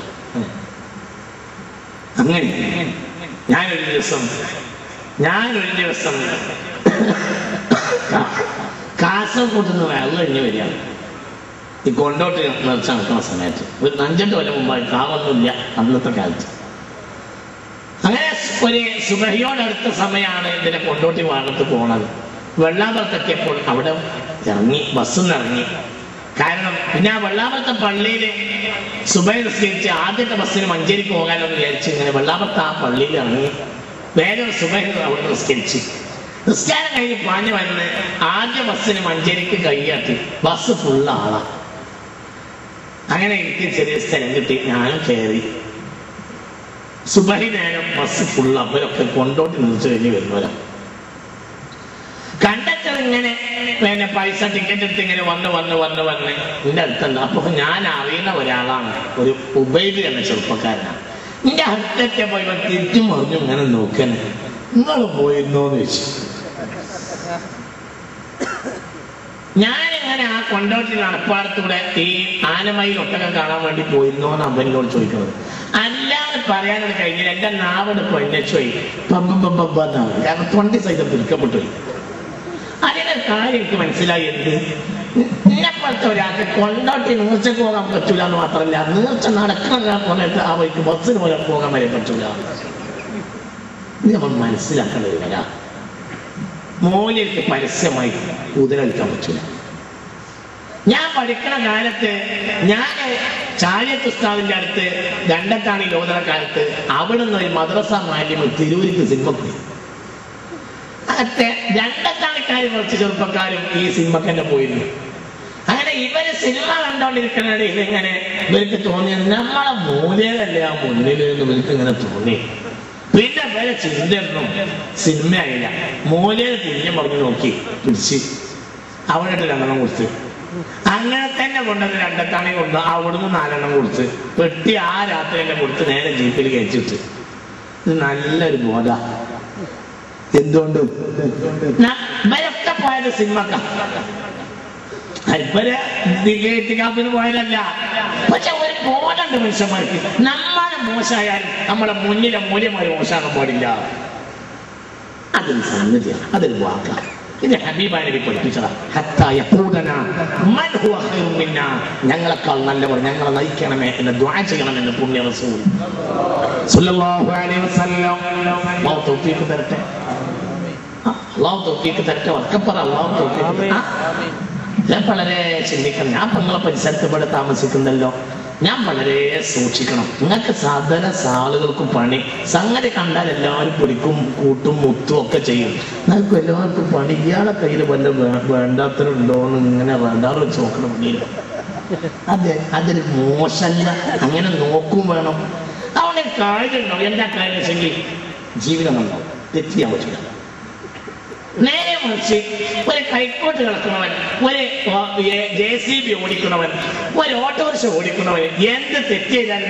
അങ്ങനെ ഞാനൊരു ദിവസം ഞാനൊരു ദിവസം കാസർഗോഡ് നിന്ന് വെള്ളം എണ്ണി വരികയാണ് ഈ കൊണ്ടോട്ട് നിറച്ച് നടക്കുന്ന സമയത്ത് ഒരു അഞ്ചെട്ട് കൊല്ലം മുമ്പായി കാറൊന്നുമില്ല അന്നത്തെ കാലത്ത് അങ്ങനെ ഒരു സുബഹിയോടടുത്ത സമയമാണ് ഇതിനെ കൊണ്ടോട്ടി ഭാഗത്ത് പോണത് വെള്ളാമ്പലത്തെത്തിയപ്പോൾ അവിടെ ഇറങ്ങി ബസ്സിൽ നിന്ന് ഇറങ്ങി കാരണം പിന്നെ ആ വെള്ളാമ്പലത്തെ പള്ളിയിൽ സുബൈ നിസ്കരിച്ച് ആദ്യത്തെ ബസ്സിന് മഞ്ചേരിക്ക് പോകാനോ എന്ന് വിചാരിച്ച് ഇങ്ങനെ വെള്ളാമ്പലത്ത് ആ പള്ളിയിൽ ഇറങ്ങി വേഗം സുബൈ അവിടെ നിസ്കരിച്ച് നിസ്കാരം കഴിഞ്ഞ് പാഞ്ഞു വന്ന് ആദ്യ ബസ്സിന് മഞ്ചേരിക്ക് കൈയാത്തി ബസ് ഫുള്ള് ആളാ അങ്ങനെ എനിക്ക് ചെറിയ സ്ഥലം കിട്ടി ഞാനും കയറി സുബഹി നേരം ബസ് ഫുള്ള് അവരൊക്കെ കൊണ്ടോട്ട് നിർത്തി കഴിഞ്ഞ് വരുന്നവരാ കണ്ടക്ടർ ഇങ്ങനെ പിന്നെ പൈസ ടിക്കറ്റ് എടുത്ത് ഇങ്ങനെ വന്ന് വന്ന് വന്ന് വന്ന് എന്റെ അടുത്തുണ്ട് അപ്പൊ ഞാൻ അറിയുന്ന ഒരാളാണ് ഒരു ഉബൈദ് എന്ന ചെറുപ്പക്കാരനാണ് എന്റെ അടുത്തൊക്കെ പോയി ഇവൻ തിരിച്ചും മറിഞ്ഞു ഇങ്ങനെ നോക്കണേ നിങ്ങൾ പോയിരുന്നോന്ന് ചോദിച്ചു ഞാനിങ്ങനെ ആ കൊണ്ടോട്ടി നടപ്പാടത്തൂടെ ഈ ആനമയിൽ ഒട്ടകം കാണാൻ വേണ്ടി പോയിരുന്നോ എന്ന് അമ്മനോട് ചോദിക്കുന്നത് അല്ലാതെ പറയാനോട് കഴിഞ്ഞില്ല എന്റെ നാവട് പൊന്നച്ചോയി പമ്പം പമ്പം എന്നാണ് കാരണം തൊണ്ടി സഹിതം പിടിക്കപ്പെട്ടു പോയി അതിന്റെ കാര്യം എനിക്ക് മനസ്സിലായി എന്ത് എന്നെപ്പോലത്തെ ഒരാൾക്ക് കൊണ്ടോട്ടി നീർച്ചക്ക് പോകാൻ പറ്റൂല എന്ന് മാത്രമല്ല നീർച്ച നടക്കുന്ന സമയത്ത് ആ വഴിക്ക് ബസ്സിന് പോലെ പോകാൻ വരെ പറ്റൂല ഇത് നമ്മൾ മനസ്സിലാക്കേണ്ട ഒരു വരാ മൂല്യക്ക് പരസ്യമായി കുതിരളിക്കാൻ പറ്റില്ല ഞാൻ പഠിക്കണ കാലത്ത് ഞാൻ ചാലിയത്ത് ഉസ്താദിന്റെ അടുത്ത് രണ്ടത്താണ് ലോതറ കാലത്ത് അവിടുന്ന് ഒരു മദ്രസ മാലിന്യം തിരൂരിക്ക് സിനിമ പോയി അത്തെ രണ്ടത്താണിക്കാർ കുറച്ച് ചെറുപ്പക്കാരും ഈ സിനിമക്ക് തന്നെ പോയിരുന്നു അങ്ങനെ ഇവര് സിനിമ കണ്ടോണ്ടിരിക്കുന്നിടയിൽ ഇങ്ങനെ ഇവർക്ക് തോന്നി നമ്മളെ മൂല്യതല്ലേ ആ മുന്നിൽ എന്ന് ഇവർക്ക് ഇങ്ങനെ തോന്നി പിന്നെ വേറെ ചിന്തയൊന്നും സിനിമയായില്ല മൂലയിൽ കുഞ്ഞം പറഞ്ഞു നോക്കി പിടിച്ച് അവിടെ ഇട്ട് രണ്ടെണ്ണം കൊടുത്ത് അങ്ങനെ തന്നെ കൊണ്ടത് രണ്ടത്താണി കൊണ്ട് അവിടുന്ന് നാലെണ്ണം കൊടുത്ത് പെട്ടി ആ രാത്രി തന്നെ കൊടുത്ത് നേരെ ജീപ്പിൽ കയറ്റിട്ട് ഇത് നല്ലൊരു ബോധ എന്തുകൊണ്ട് ന- ഇവരൊക്കെ പോയത് സിനിമക്ക ഇവര് കാപ്പിന് പോയതല്ല പക്ഷെ ഒരു ബോധമുണ്ട് മനുഷ്യന്മാർക്ക് നമ്മളെ മോശമായാൽ നമ്മുടെ മുന്നിലെ മൂല്യമായി മോശമാകാൻ പാടില്ല അതൊരു സംഗതിയാണ് അതൊരു വാക്കാണ് ഇത് ഹബീബ നബി പഠിപ്പിച്ചതാ ഹത്താ യഖൂദന മൻ ഹുവ ഖൈറു മിന്നാ ഞങ്ങളെക്കാൾ നല്ലവർ ഞങ്ങളെ നയിക്കണമേ എന്ന് ദുആ ചെയ്യണമെന്ന് പുണ്യ റസൂൽ സല്ലല്ലാഹു അലൈഹി വസല്ലം അല്ലാഹു തൗഫീഖ് തരട്ടെ ആ, അല്ലാഹു തൗഫീഖ് തരട്ടെ ഒക്കപ്പറ അല്ലാഹു തൗഫീഖ് ആ, ഞാൻ വളരെ ചിന്തിക്കണം ഞാൻ ഇപ്പൊ നിങ്ങളെ പരിസരത്ത് ഇവിടെ താമസിക്കുന്നല്ലോ ഞാൻ വളരെ സൂക്ഷിക്കണം നിങ്ങൾക്ക് സാധാരണ സാളുകൾക്ക് പണി സംഗതി കണ്ടാൽ എല്ലാവരും പിടിക്കും കൂട്ടും മുത്തും ഒക്കെ ചെയ്യും നിങ്ങൾക്ക് എല്ലാവർക്കും പണി ഇയാളെ കയ്യിൽ വല്ല വേ- വേണ്ടാത്തതുണ്ടോ എന്ന് ഇങ്ങനെ റഡാർ വെച്ച് നോക്കണം പണിയില്ല അതെ അതൊരു മോശമല്ല അങ്ങനെ നോക്കും വേണം അവിടെ കാര്യമുണ്ടോ എന്താ കാര്യം വെച്ചെങ്കിൽ ജീവിതം ഉണ്ടാവും തെറ്റ് ചെയ്യാൻ പറ്റില്ല നേരെ മറിച്ച് ഒരു കൈക്കോട്ട് കിടക്കുന്നവൻ ഒരു ജെ സി ബി ഓടിക്കുന്നവൻ ഒരു ഓട്ടോറിക്ഷ ഓടിക്കുന്നവൻ എന്ത് തെറ്റ് ചെയ്താലും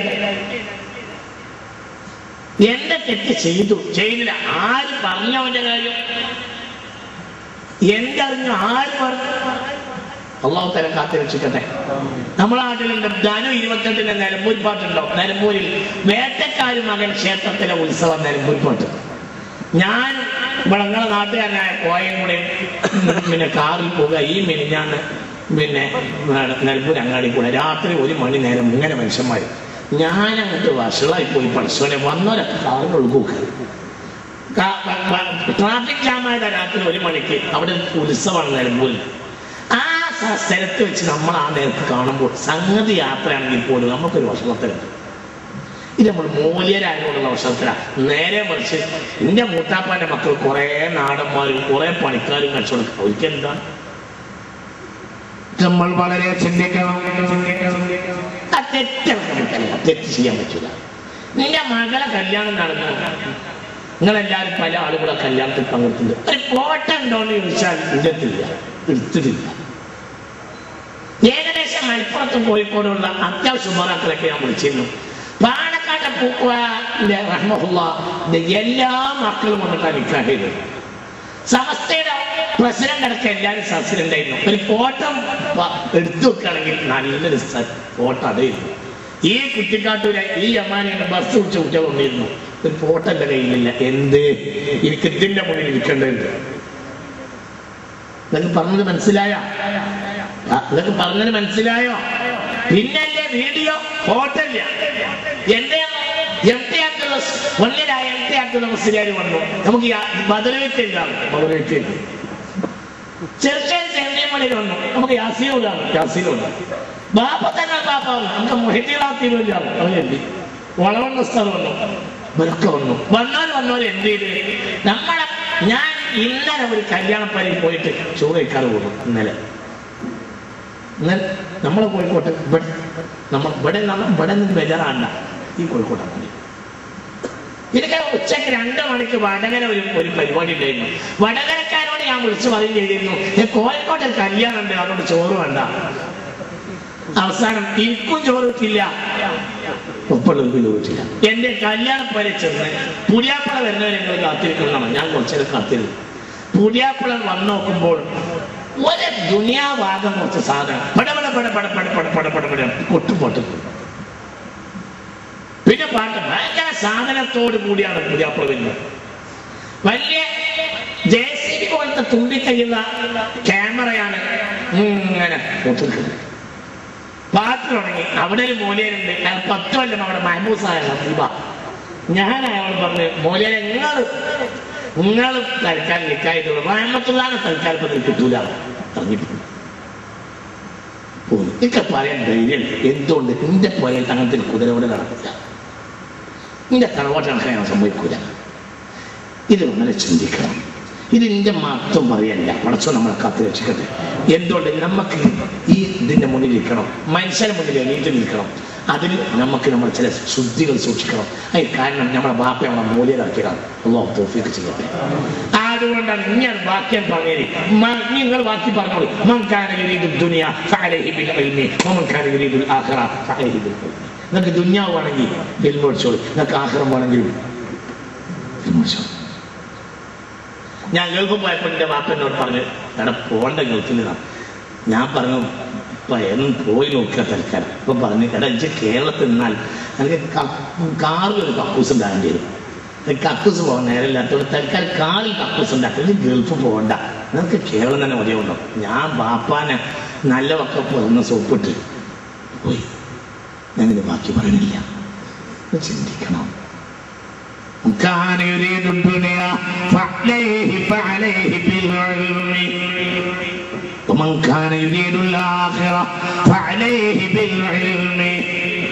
എന്ത് തെറ്റ് ചെയ്തു ചെയ്തില്ല ആര് പറഞ്ഞവന്റെ കാര്യം എന്തറിഞ്ഞു ആര് പറഞ്ഞു അള്ളാഹു തല കാത്തി രക്ഷിക്കട്ടെ നമ്മളെ നാട്ടിലുണ്ട് ധനു ഇരുപത്തെട്ടിന് നിലമ്പൂർ പാട്ടുണ്ടോ നിലമ്പൂരിൽ വേട്ടക്കാരി മകൻ ക്ഷേത്രത്തിലെ ഉത്സവം നിലമ്പൂർ പാട്ട് ഞാൻ ഇവിടെ നിങ്ങളെ നാട്ടുകാരനായ കോയം കൂടെ പിന്നെ കാറിൽ പോകുക ഈ മിനിഞ്ഞാന്ന് പിന്നെ നിലമ്പൂർ അങ്ങാടി കൂടെ രാത്രി ഒരു മണി നേരം ഇങ്ങനെ മനുഷ്യന്മാർ ഞാൻ അങ്ങോട്ട് വഷളായി പോയി പഠിച്ചോനെ വന്നവരൊക്കെ കാറിന് ഒഴുകൂക്കുക ട്രാഫിക് ജാമായത് രാത്രി ഒരു മണിക്ക് അവിടെ ഉത്സവമാണ് നിലമ്പൂരിൽ ആ സ- സ്ഥലത്ത് വെച്ച് നമ്മൾ ആ നേരത്ത് കാണുമ്പോൾ സംഗതി യാത്രയാണെങ്കിൽ പോലും നമുക്കൊരു വഷളത്തിലുണ്ട് ഇത് നമ്മൾ മൂല്യരായതുകൊണ്ടുള്ള വശത്തിലാണ് നേരെ മറിച്ച് എന്റെ മൂത്താപ്പാന്റെ മക്കൾ കുറെ നാടന്മാരും കുറെ പണിക്കാരും കച്ചവടം അവർക്ക് എന്താണ് നമ്മൾ വളരെ ചിന്തിക്കണം ചിന്തിക്കണം ആ തെറ്റെടുക്കണമെന്നല്ല തെറ്റ് ചെയ്യാൻ പറ്റില്ല നിന്റെ മകളെ കല്യാണം നടന്നു നിങ്ങളെല്ലാവരും പല ആളുകളെ കല്യാണത്തിൽ പങ്കെടുത്തിട്ടുണ്ട് ഒരു ഫോട്ടോ ഉണ്ടോ എന്ന് ചോദിച്ചാൽ ഇല്ലത്തില്ല എടുത്തിട്ടില്ല ഏകദേശം മലപ്പുറത്തും കോഴിക്കോടുള്ള അത്യാവശ്യ ഉപറാക്കളൊക്കെ ഞാൻ വിളിച്ചിരുന്നു പാണക്കാട്ടെ പൂക്കുവാന്റെ റഹ്മുള്ള എല്ലാ മക്കളും കൊണ്ടിട്ടാണ് നിൽക്കാൻ ചെയ്തത് സമസ്തയുടെ പ്രസിഡന്റ് അടക്കം എല്ലാവരും സസിലുണ്ടായിരുന്നു ഒരു ഫോട്ടോ എടുത്തു വെക്കുകയാണെങ്കിൽ നല്ലൊരു ഫോട്ടോ അതായിരുന്നു ഈ കുറ്റിക്കാട്ടൂരെ ഈ യമാനിയുടെ ബസ് വിളിച്ച കുട്ടികൾ കൊണ്ടിരുന്നു ഒരു ഫോട്ടോ എന്റെ കയ്യിലില്ല എന്ത് എനിക്ക് ഇതിന്റെ മുന്നിൽ ഇരിക്കേണ്ടതുണ്ട് നിങ്ങൾക്ക് പറഞ്ഞത് മനസ്സിലായോ ആ, നിങ്ങൾക്ക് പറഞ്ഞത് മനസ്സിലായോ പിന്നല്ലേ വീഡിയോ ഫോട്ടോ ഇല്ല എന്റെ എം ടി അബ്ദുള്ള ഒന്നിലായ എം ടി അബ്ദുള്ള മുസ്ലിയാർ വന്നു നമുക്ക് ബദലവിത്തില്ലാണ് ബദലവിത്തില്ല ചെറുശ്ശേരി ചെന്നൈമണിയിൽ വന്നു നമുക്ക് യാസീനുള്ളതാണ് യാസീനുണ്ട് ബാപ്പ തന്നെ ബാപ്പ വന്നു നമുക്ക് മൊഹിദ്ദീനാത്തിയിലാണ് അവരെന്തി വളവണ്ണ സ്ഥലം വന്നു ഇവരൊക്കെ വന്നു വന്നാൽ വന്നവർ എന്ത് ചെയ്ത് നമ്മളെ ഞാൻ ഇന്നലെ ഒരു കല്യാണപ്പരയിൽ പോയിട്ട് ചോറ് കഴിക്കാറ് പോകുന്നു ഇന്നലെ ഇന്നലെ നമ്മളെ കോഴിക്കോട്ട് ഇവിടെ നമ്മൾ ഇവിടെ നമ്മൾ ഇവിടെ നിന്ന് ബേജാറാണ്ട ഈ കോഴിക്കോട്ടാണ് മതി എനിക്ക് ഉച്ചയ്ക്ക് രണ്ട് മണിക്ക് വടകര ഒരു ഒരു പരിപാടി ഉണ്ടായിരുന്നു വടകരക്കാരോട് ഞാൻ വിളിച്ചു പറയും ചെയ്തിരുന്നു "ഏ, കോഴിക്കോട്ട് ഒരു കല്യാണം ഉണ്ട് അതുകൊണ്ട് ചോറ് വേണ്ട അവസാനം എനിക്കും ചോറ് കിട്ടില്ല ഒപ്പുള്ളവർക്ക് ചോറ് കിട്ടില്ല എന്റെ കല്യാണപ്പരെ ചെന്ന് പുതിയാപ്പള വരുന്നവരെ നിങ്ങൾ കാത്തിരിക്കണം ഞാൻ കുറച്ചേരം കാത്തിരുന്നു പുതിയാപ്പള വന്നു നോക്കുമ്പോൾ ഒരു ദുനിയാവാദം കുറച്ച് സാധനം പടപട പട പട പട പട പട പട പട കൊട്ടും പൊട്ടും പിന്നെ പാട്ട് ഭയങ്കര സാധനത്തോട് കൂടിയാണ് പുതിയാപ്പുറ വരുന്നത് വലിയ ജെ സി ബി പോലത്തെ തുണ്ടിക്കയ്യുന്ന ക്യാമറയാണ് ഇങ്ങനെ ഒത്തുന്നത് പാട്ട് തുടങ്ങി അവിടെ ഒരു മൂലയുണ്ട് അയാൾ പത്ത് കൊല്ലം അവിടെ മഹബൂസായ ഹബീബ ഞാൻ അയാളോട് പറഞ്ഞു മൂലയെ നിങ്ങൾ നിങ്ങൾ തൽക്കാലം നിൽക്കായിട്ടുള്ളൂ മഹമ്മത്തുള്ളാണ് തൽക്കാലത്തിൽ കിട്ടൂല പറഞ്ഞിട്ടുണ്ട് പോന്നു ഇതൊക്കെ പറയാൻ ധൈര്യം എന്തുകൊണ്ട് എന്റെ പോയാൽ അങ്ങനത്തെ ഒരു കുതിരയോടെ നടക്കില്ല നിന്റെ തറവാട്ട് നടക്കാൻ സംഭവിക്കൂല ഇത് വളരെ ചിന്തിക്കണം ഇത് നിന്റെ മാത്രം പറയല്ല പടച്ചോ നമ്മളെ കാത്തു രക്ഷിക്കട്ടെ എന്തുകൊണ്ട് നമുക്ക് ഈ ഇതിന്റെ മുന്നിൽ ഇരിക്കണം മനുഷ്യന്റെ മുന്നിൽ എണീറ്റ് നിൽക്കണം അതിൽ നമുക്ക് നമ്മൾ ചില ശുദ്ധികൾ സൂക്ഷിക്കണം അതിന് കാരണം നമ്മളെ ബാപ്പ നമ്മളെ മൂല്യരാക്കിയതാണ് അള്ളാഹു തോഫിക്ക് ചെയ്യട്ടെ അതുകൊണ്ടാണ് ഞാൻ വാക്യം പറഞ്ഞത് നിങ്ങൾ ബാക്കി പറഞ്ഞോളൂ മൻ കാന യുരീദു ദുനിയ ഫഅലൈഹി ബിൽ ഇൽമി വമൻ കാന യുരീദു അൽ ആഖിറ ഫഅലൈഹി ബിൽ ഇൽമി നിങ്ങൾക്ക് ദുനിയാവ് വേണമെങ്കിൽ ഇൽമ പഠിച്ചോളൂ നിങ്ങൾക്ക് ആഖിറം വേണമെങ്കിൽ ഇൽമ പഠിച്ചോളൂ ഞാൻ ഗൾഫ് പോയപ്പോൾ എൻ്റെ വാപ്പനോട് പറഞ്ഞു എടാ പോണ്ട ഗൾഫിൽ നിന്നാ ഞാൻ പറഞ്ഞു ഇപ്പൊ എന്നും പോയി നോക്കുക തൽക്കാലം ഇപ്പൊ പറഞ്ഞു എടാ ഇജ്ജ് കേരളത്തിൽ നിന്നാൽ എനിക്ക് കാറിൽ ഒരു കക്കൂസ് ഉണ്ടാകേണ്ടി വരും എനിക്ക് കക്കൂസ് പോകാൻ നേരമില്ലാത്തതുകൊണ്ട് തൽക്കാലം കാറിൽ കക്കൂസ് ഉണ്ടാക്കി നീ ഗൾഫ് പോകണ്ട നിനക്ക് കേരളം തന്നെ മതിയുണ്ടോ ഞാൻ ബാപ്പാനെ നല്ല വക്ക ഒന്ന് സോപ്പിട്ട് പോയി ഞാനിത് ബാക്കി പറയണില്ല ഇത് ചിന്തിക്കണം كان يريد الدنيا فعليه فعليه بالعلم ومن كان يريد الآخرة فعليه بالعلم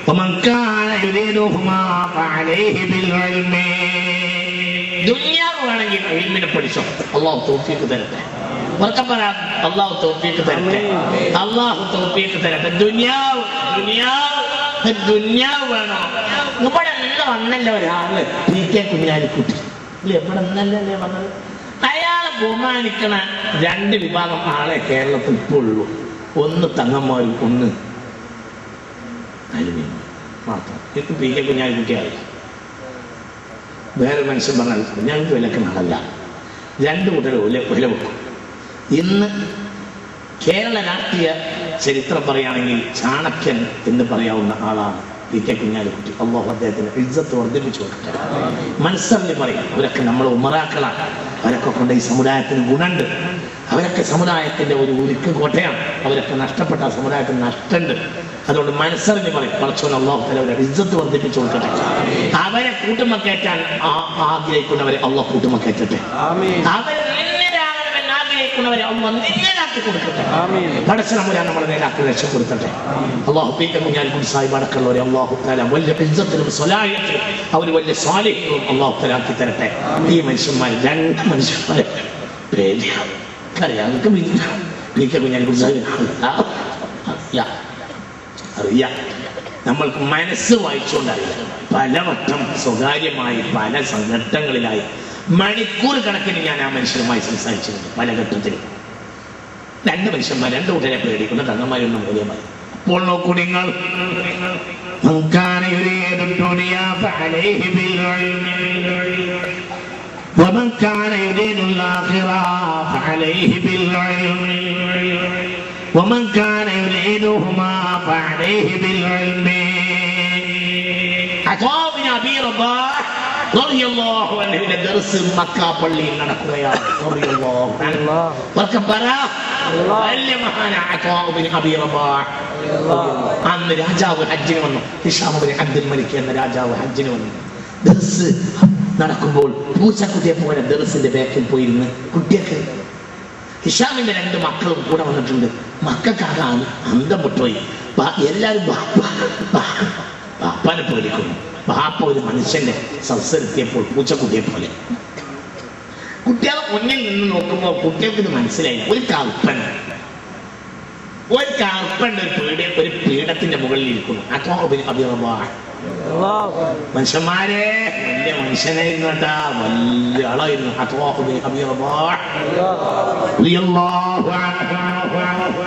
ومن كان يريدهما فعليه بالعلم ദുനിയാവ് വേണമെങ്കിൽ ഇൽമിനെ പഠിച്ചോ അള്ളാഹു തോഫീക്ക് തരട്ടെ ഉറക്കെ പറ അള്ളാഹു തോഫീക്ക് തരട്ടെ അള്ളാഹു തോഫീക്ക് തരട്ടെ ദുനിയാവ് ദുനിയാവ് ദുനിയാവ് വേണോ ഇവിടെ നിന്ന് വന്നല്ലോ ഒരാള് പി കെ കുഞ്ഞാലിക്കുട്ടി ഇല്ല ഇവിടെ നിന്നല്ലേ വന്നത് അയാളെ ബഹുമാനിക്കണ രണ്ട് വിഭാഗം ആളെ കേരളത്തിൽ ഇപ്പോൾ ഉള്ളൂ ഒന്ന് തങ്ങന്മാരും ഒന്ന് അലുമിനിയം മാത്രം എനിക്ക് പി കെ കുഞ്ഞാലിക്കുട്ടി അറിയാം വേറെ മനുഷ്യൻ പറഞ്ഞാൽ ഞങ്ങൾക്ക് വിലക്കുന്ന ആളല്ല രണ്ടു കൂട്ടർ വില വില വെക്കും ഇന്ന് കേരള രാഷ്ട്രീയ ചരിത്രം പറയുകയാണെങ്കിൽ ചാണക്യൻ എന്ന് പറയാവുന്ന ആളാണ് പി കെ കുഞ്ഞാലിക്കുട്ടി അള്ളാഹു അദ്ദേഹത്തിന് ഇജ്ജത്ത് വർദ്ധിപ്പിച്ചു കൊടുക്കട്ടെ മനസ്സറിഞ്ഞ് പറയും അവരൊക്കെ നമ്മൾ ഉമറാക്കളാണ് അവരൊക്കെ കൊണ്ട് ഈ സമുദായത്തിന് ഗുണമുണ്ട് അവരൊക്കെ സമുദായത്തിന്റെ ഒരു ഉരുക്ക് കോട്ടയാണ് അവരൊക്കെ നഷ്ടപ്പെട്ട ആ സമുദായത്തിന് നഷ്ടമുണ്ട് അതുകൊണ്ട് മനസ്സറിഞ്ഞ് പറയും പറച്ചോൻ അള്ളാഹു തല അവരെ ഇജ്ജത്ത് വർദ്ധിപ്പിച്ചു കൊടുക്കട്ടെ അവരെ കൂട്ടുമക്കയറ്റാൻ ആ- ആഗ്രഹിക്കുന്നവരെ അള്ളാഹ് കൂട്ടുമക്കയറ്റട്ടെ ആമീൻ അവരെ നിന്നരാകണമെന്ന് ആഗ്രഹിക്കുന്നവരെ അള്ളാഹ് നിന്നരാക്കി കൊടുക്കട്ടെ ആമീൻ പടച്ചനമുരാൻ നമ്മളെ നേരാക്കി രക്ഷപ്പെടുത്തട്ടെ അള്ളാഹു പീക്ക കുഞ്ഞാലിക്കും സാഹിബ് അടക്കമുള്ളവരെ അള്ളാഹു താല വലിയ ഇജ്ജത്തിലും സ്വലായത്തിലും അവർ വലിയ സ്വാലിഹ്യവും അള്ളാഹു തലാക്കി തരട്ടെ ഈ മനുഷ്യന്മാർ രണ്ട് മനുഷ്യന്മാരെ പേടിയാണ് അറിയാം പീക്ക കുഞ്ഞാലിക്കും സാഹിബ് അറിയാം അറിയാം നമ്മൾക്ക് മനസ്സ് വായിച്ചുകൊണ്ടറിയാം പലവട്ടം സ്വകാര്യമായി പല സംഘട്ടങ്ങളിലായി മണിക്കൂർ കണക്കിന് ഞാൻ ആ മനുഷ്യരുമായി സംസാരിച്ചിട്ടുണ്ട് പല ഘട്ടത്തിലും രണ്ട് മനുഷ്യന്മാർ രണ്ട് കൂട്ടരെ പേടിക്കുന്ന കണ്ണന്മാരൊന്നും മൂല്യമായി അപ്പോൾ നോക്കൂ നിങ്ങൾ من كان يريد الدنيا فعليه بالعلم ومن كان يريد الآخرة فعليه بالعلم ومن كان يريدهما فعليه بالعلم അഖാബിൻ അബീ റബാഹ് റളിയല്ലാഹു അൻഹുവിന്റെ ദർസ് മക്ക പള്ളിയിൽ നടക്കുകയാണ് റളിയല്ലാഹു അൻഹു. അല്ലാഹ് ഉറക്കെ പറ വലിയ മഹാന അഖാബിൻ അബീ റബാഹ് അന്ന് രാജാവ് ഹജ്ജിന് വന്നു ഹിഷാമുബിൻ അബ്ദുൽ മലിക് എന്ന രാജാവ് ഹജ്ജിന് വന്നു ദർസ് നടക്കുമ്പോൾ പൂച്ചക്കുട്ടിയെ പോലെ ദർസിന്റെ ബാക്കിൽ പോയിരുന്ന് കുട്ടിയൊക്കെ ഹിഷാമിന്റെ രണ്ട് മക്കളും കൂടെ വന്നിട്ടുണ്ട് മക്കൾക്കാകാൻ അന്തം വിട്ടുപോയി ബാ- എല്ലാവരും ബാപ്പ ബാ- ബാപ്പാനെ പേടിക്കുന്നു ബാപ്പ ഒരു മനുഷ്യന്റെ സത്സരത്തിയപ്പോൾ പൂച്ചക്കുട്ടിയെ പോലെ കുട്ടികളെ മുന്നിൽ നിന്ന് നോക്കുമ്പോൾ കുട്ടികൾക്ക് ഇത് മനസ്സിലായില്ല ഒരു കൽപ്പന ഒരു കൽപ്പന്റെ ഒരു പീഡ ഒരു പീഠത്തിന്റെ മുകളിൽ ഇരിക്കുന്നു അക്കോബിൻ അഭിറബാ അല്ലാഹ് മനുഷ്യന്മാരെ വലിയ മനുഷ്യനായിരുന്നു കേട്ടാ വലിയ ആളായിരുന്നു അക്കോബിൻ അഭിറബാ റളിയല്ലാഹു അൻഹു.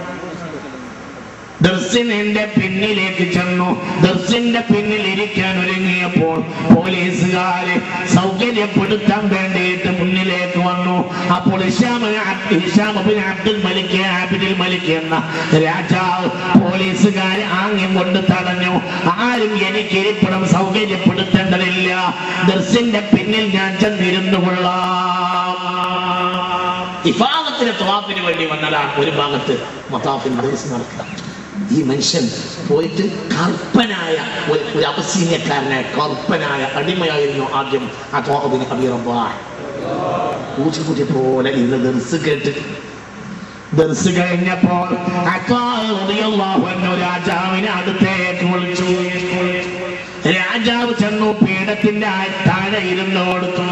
ദർശനന്റെ പിന്നിലേക്ക് ചെന്നു ദർശന്റെ പിന്നിൽ ഇരിക്കാൻ ഒരുങ്ങിയപ്പോൾ പോലീസുകാരെ സൗകര്യപ്പെടുത്താൻ വേണ്ടിയിട്ട് മുന്നിലേക്ക് വന്നു അപ്പോൾ ഹിഷാമ ഹിഷാമബിൻ അബ്ദുൽ മലിക് ആബിദുൽ മലിക് എന്ന രാജാവ് പോലീസുകാരെ ആംഗ്യം കൊണ്ട് തടഞ്ഞു ആരും എനിക്ക് ഇരിപ്പിടം സൗകര്യപ്പെടുത്തേണ്ടതില്ല ദർശന്റെ പിന്നിൽ ഞാൻ ചെന്നിരുന്നു കൊള്ളാം ഇഫാദത്തിന് ത്വാഫിന് വേണ്ടി വന്നതാണ് ഒരു ഭാഗത്ത് മതാഫിന് ദിവസം നടക്കുക ഈ മനുഷ്യൻ പോയിട്ട് കർപ്പനായ ഒരു ഒരു അപസീന്യക്കാരനായ കർപ്പനായ അടിമയായിരുന്നു ആദ്യം ആ ത്വാഫിന് അബിറബാ പൂച്ചക്കുട്ടി പോലെ ഇന്ന് ദർസ് കേട്ട് ദർസ് കഴിഞ്ഞപ്പോൾ അത്താഹ് റളിയല്ലാഹു അൻഹു രാജാവിനെ അടുത്തേക്ക് വിളിച്ചു രാജാവ് ചെന്നു പീഠത്തിന്റെ ആ താഴെ ഇരുന്ന് കൊടുത്തു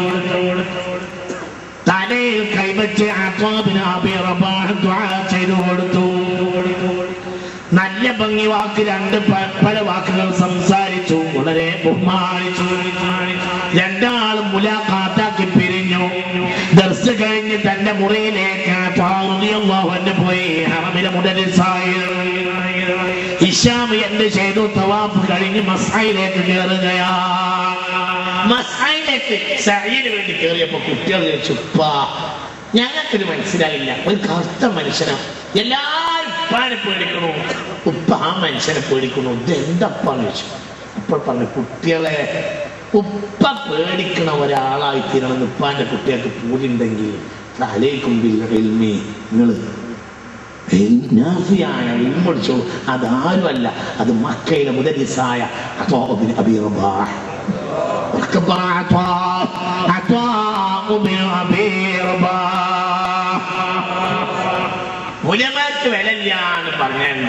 തലയിൽ കൈവച്ച് അത്താബിന് അബി റബാഹ് ദുആ ചെയ്തു കൊടുത്തു നല്ല ഭംഗി വാക്ക് രണ്ട് പ- പല വാക്കുകൾ സംസാരിച്ചു വളരെ ബഹുമാനിച്ചു രണ്ടാളും മുലാഖാത്താക്കി പിരിഞ്ഞു ദർസ് കഴിഞ്ഞ് തന്റെ മുറിയിലേക്ക് പാറുതിയല്ലാഹു പോയി ഹറമിലെ മുടലിസായി ഇഷാം എന്ത് ചെയ്തു തവാഫ് കഴിഞ്ഞ് മസായിലേക്ക് കയറുകയാ മസായിലേക്ക് സയ്യിന് വേണ്ടി കയറിയപ്പോ കുട്ടികൾ ചുപ്പാ ഞങ്ങൾക്കൊരു മനസ്സിലായില്ല ഒരു കറുത്ത മനുഷ്യനാ എല്ലാരും ഉപ്പാനെ പേടിക്കണു ഉപ്പ ആ മനുഷ്യനെ പേടിക്കണു ഇത് എന്തപ്പാന്ന് ചോദിച്ചു അപ്പോൾ പറഞ്ഞു കുട്ടികളെ ഉപ്പ പേടിക്കണ ഒരാളായി തീരണമെന്ന് ഉപ്പാന്റെ കുട്ടികൾക്ക് പൂതിണ്ടെങ്കിൽ തലയ്ക്കും ഇൽമി നിങ്ങള് നാഫിയായ ഇൽമൊടിച്ചോളൂ അതാരുമല്ല അത് മക്കയിലെ മുദരിസായ അത്തോബിൻ അബി റബാഹ് اكبر عطاء عطاء بن ابي رباح മുലമാർക്ക് വിലയില്ല എന്ന് പറഞ്ഞ എന്താ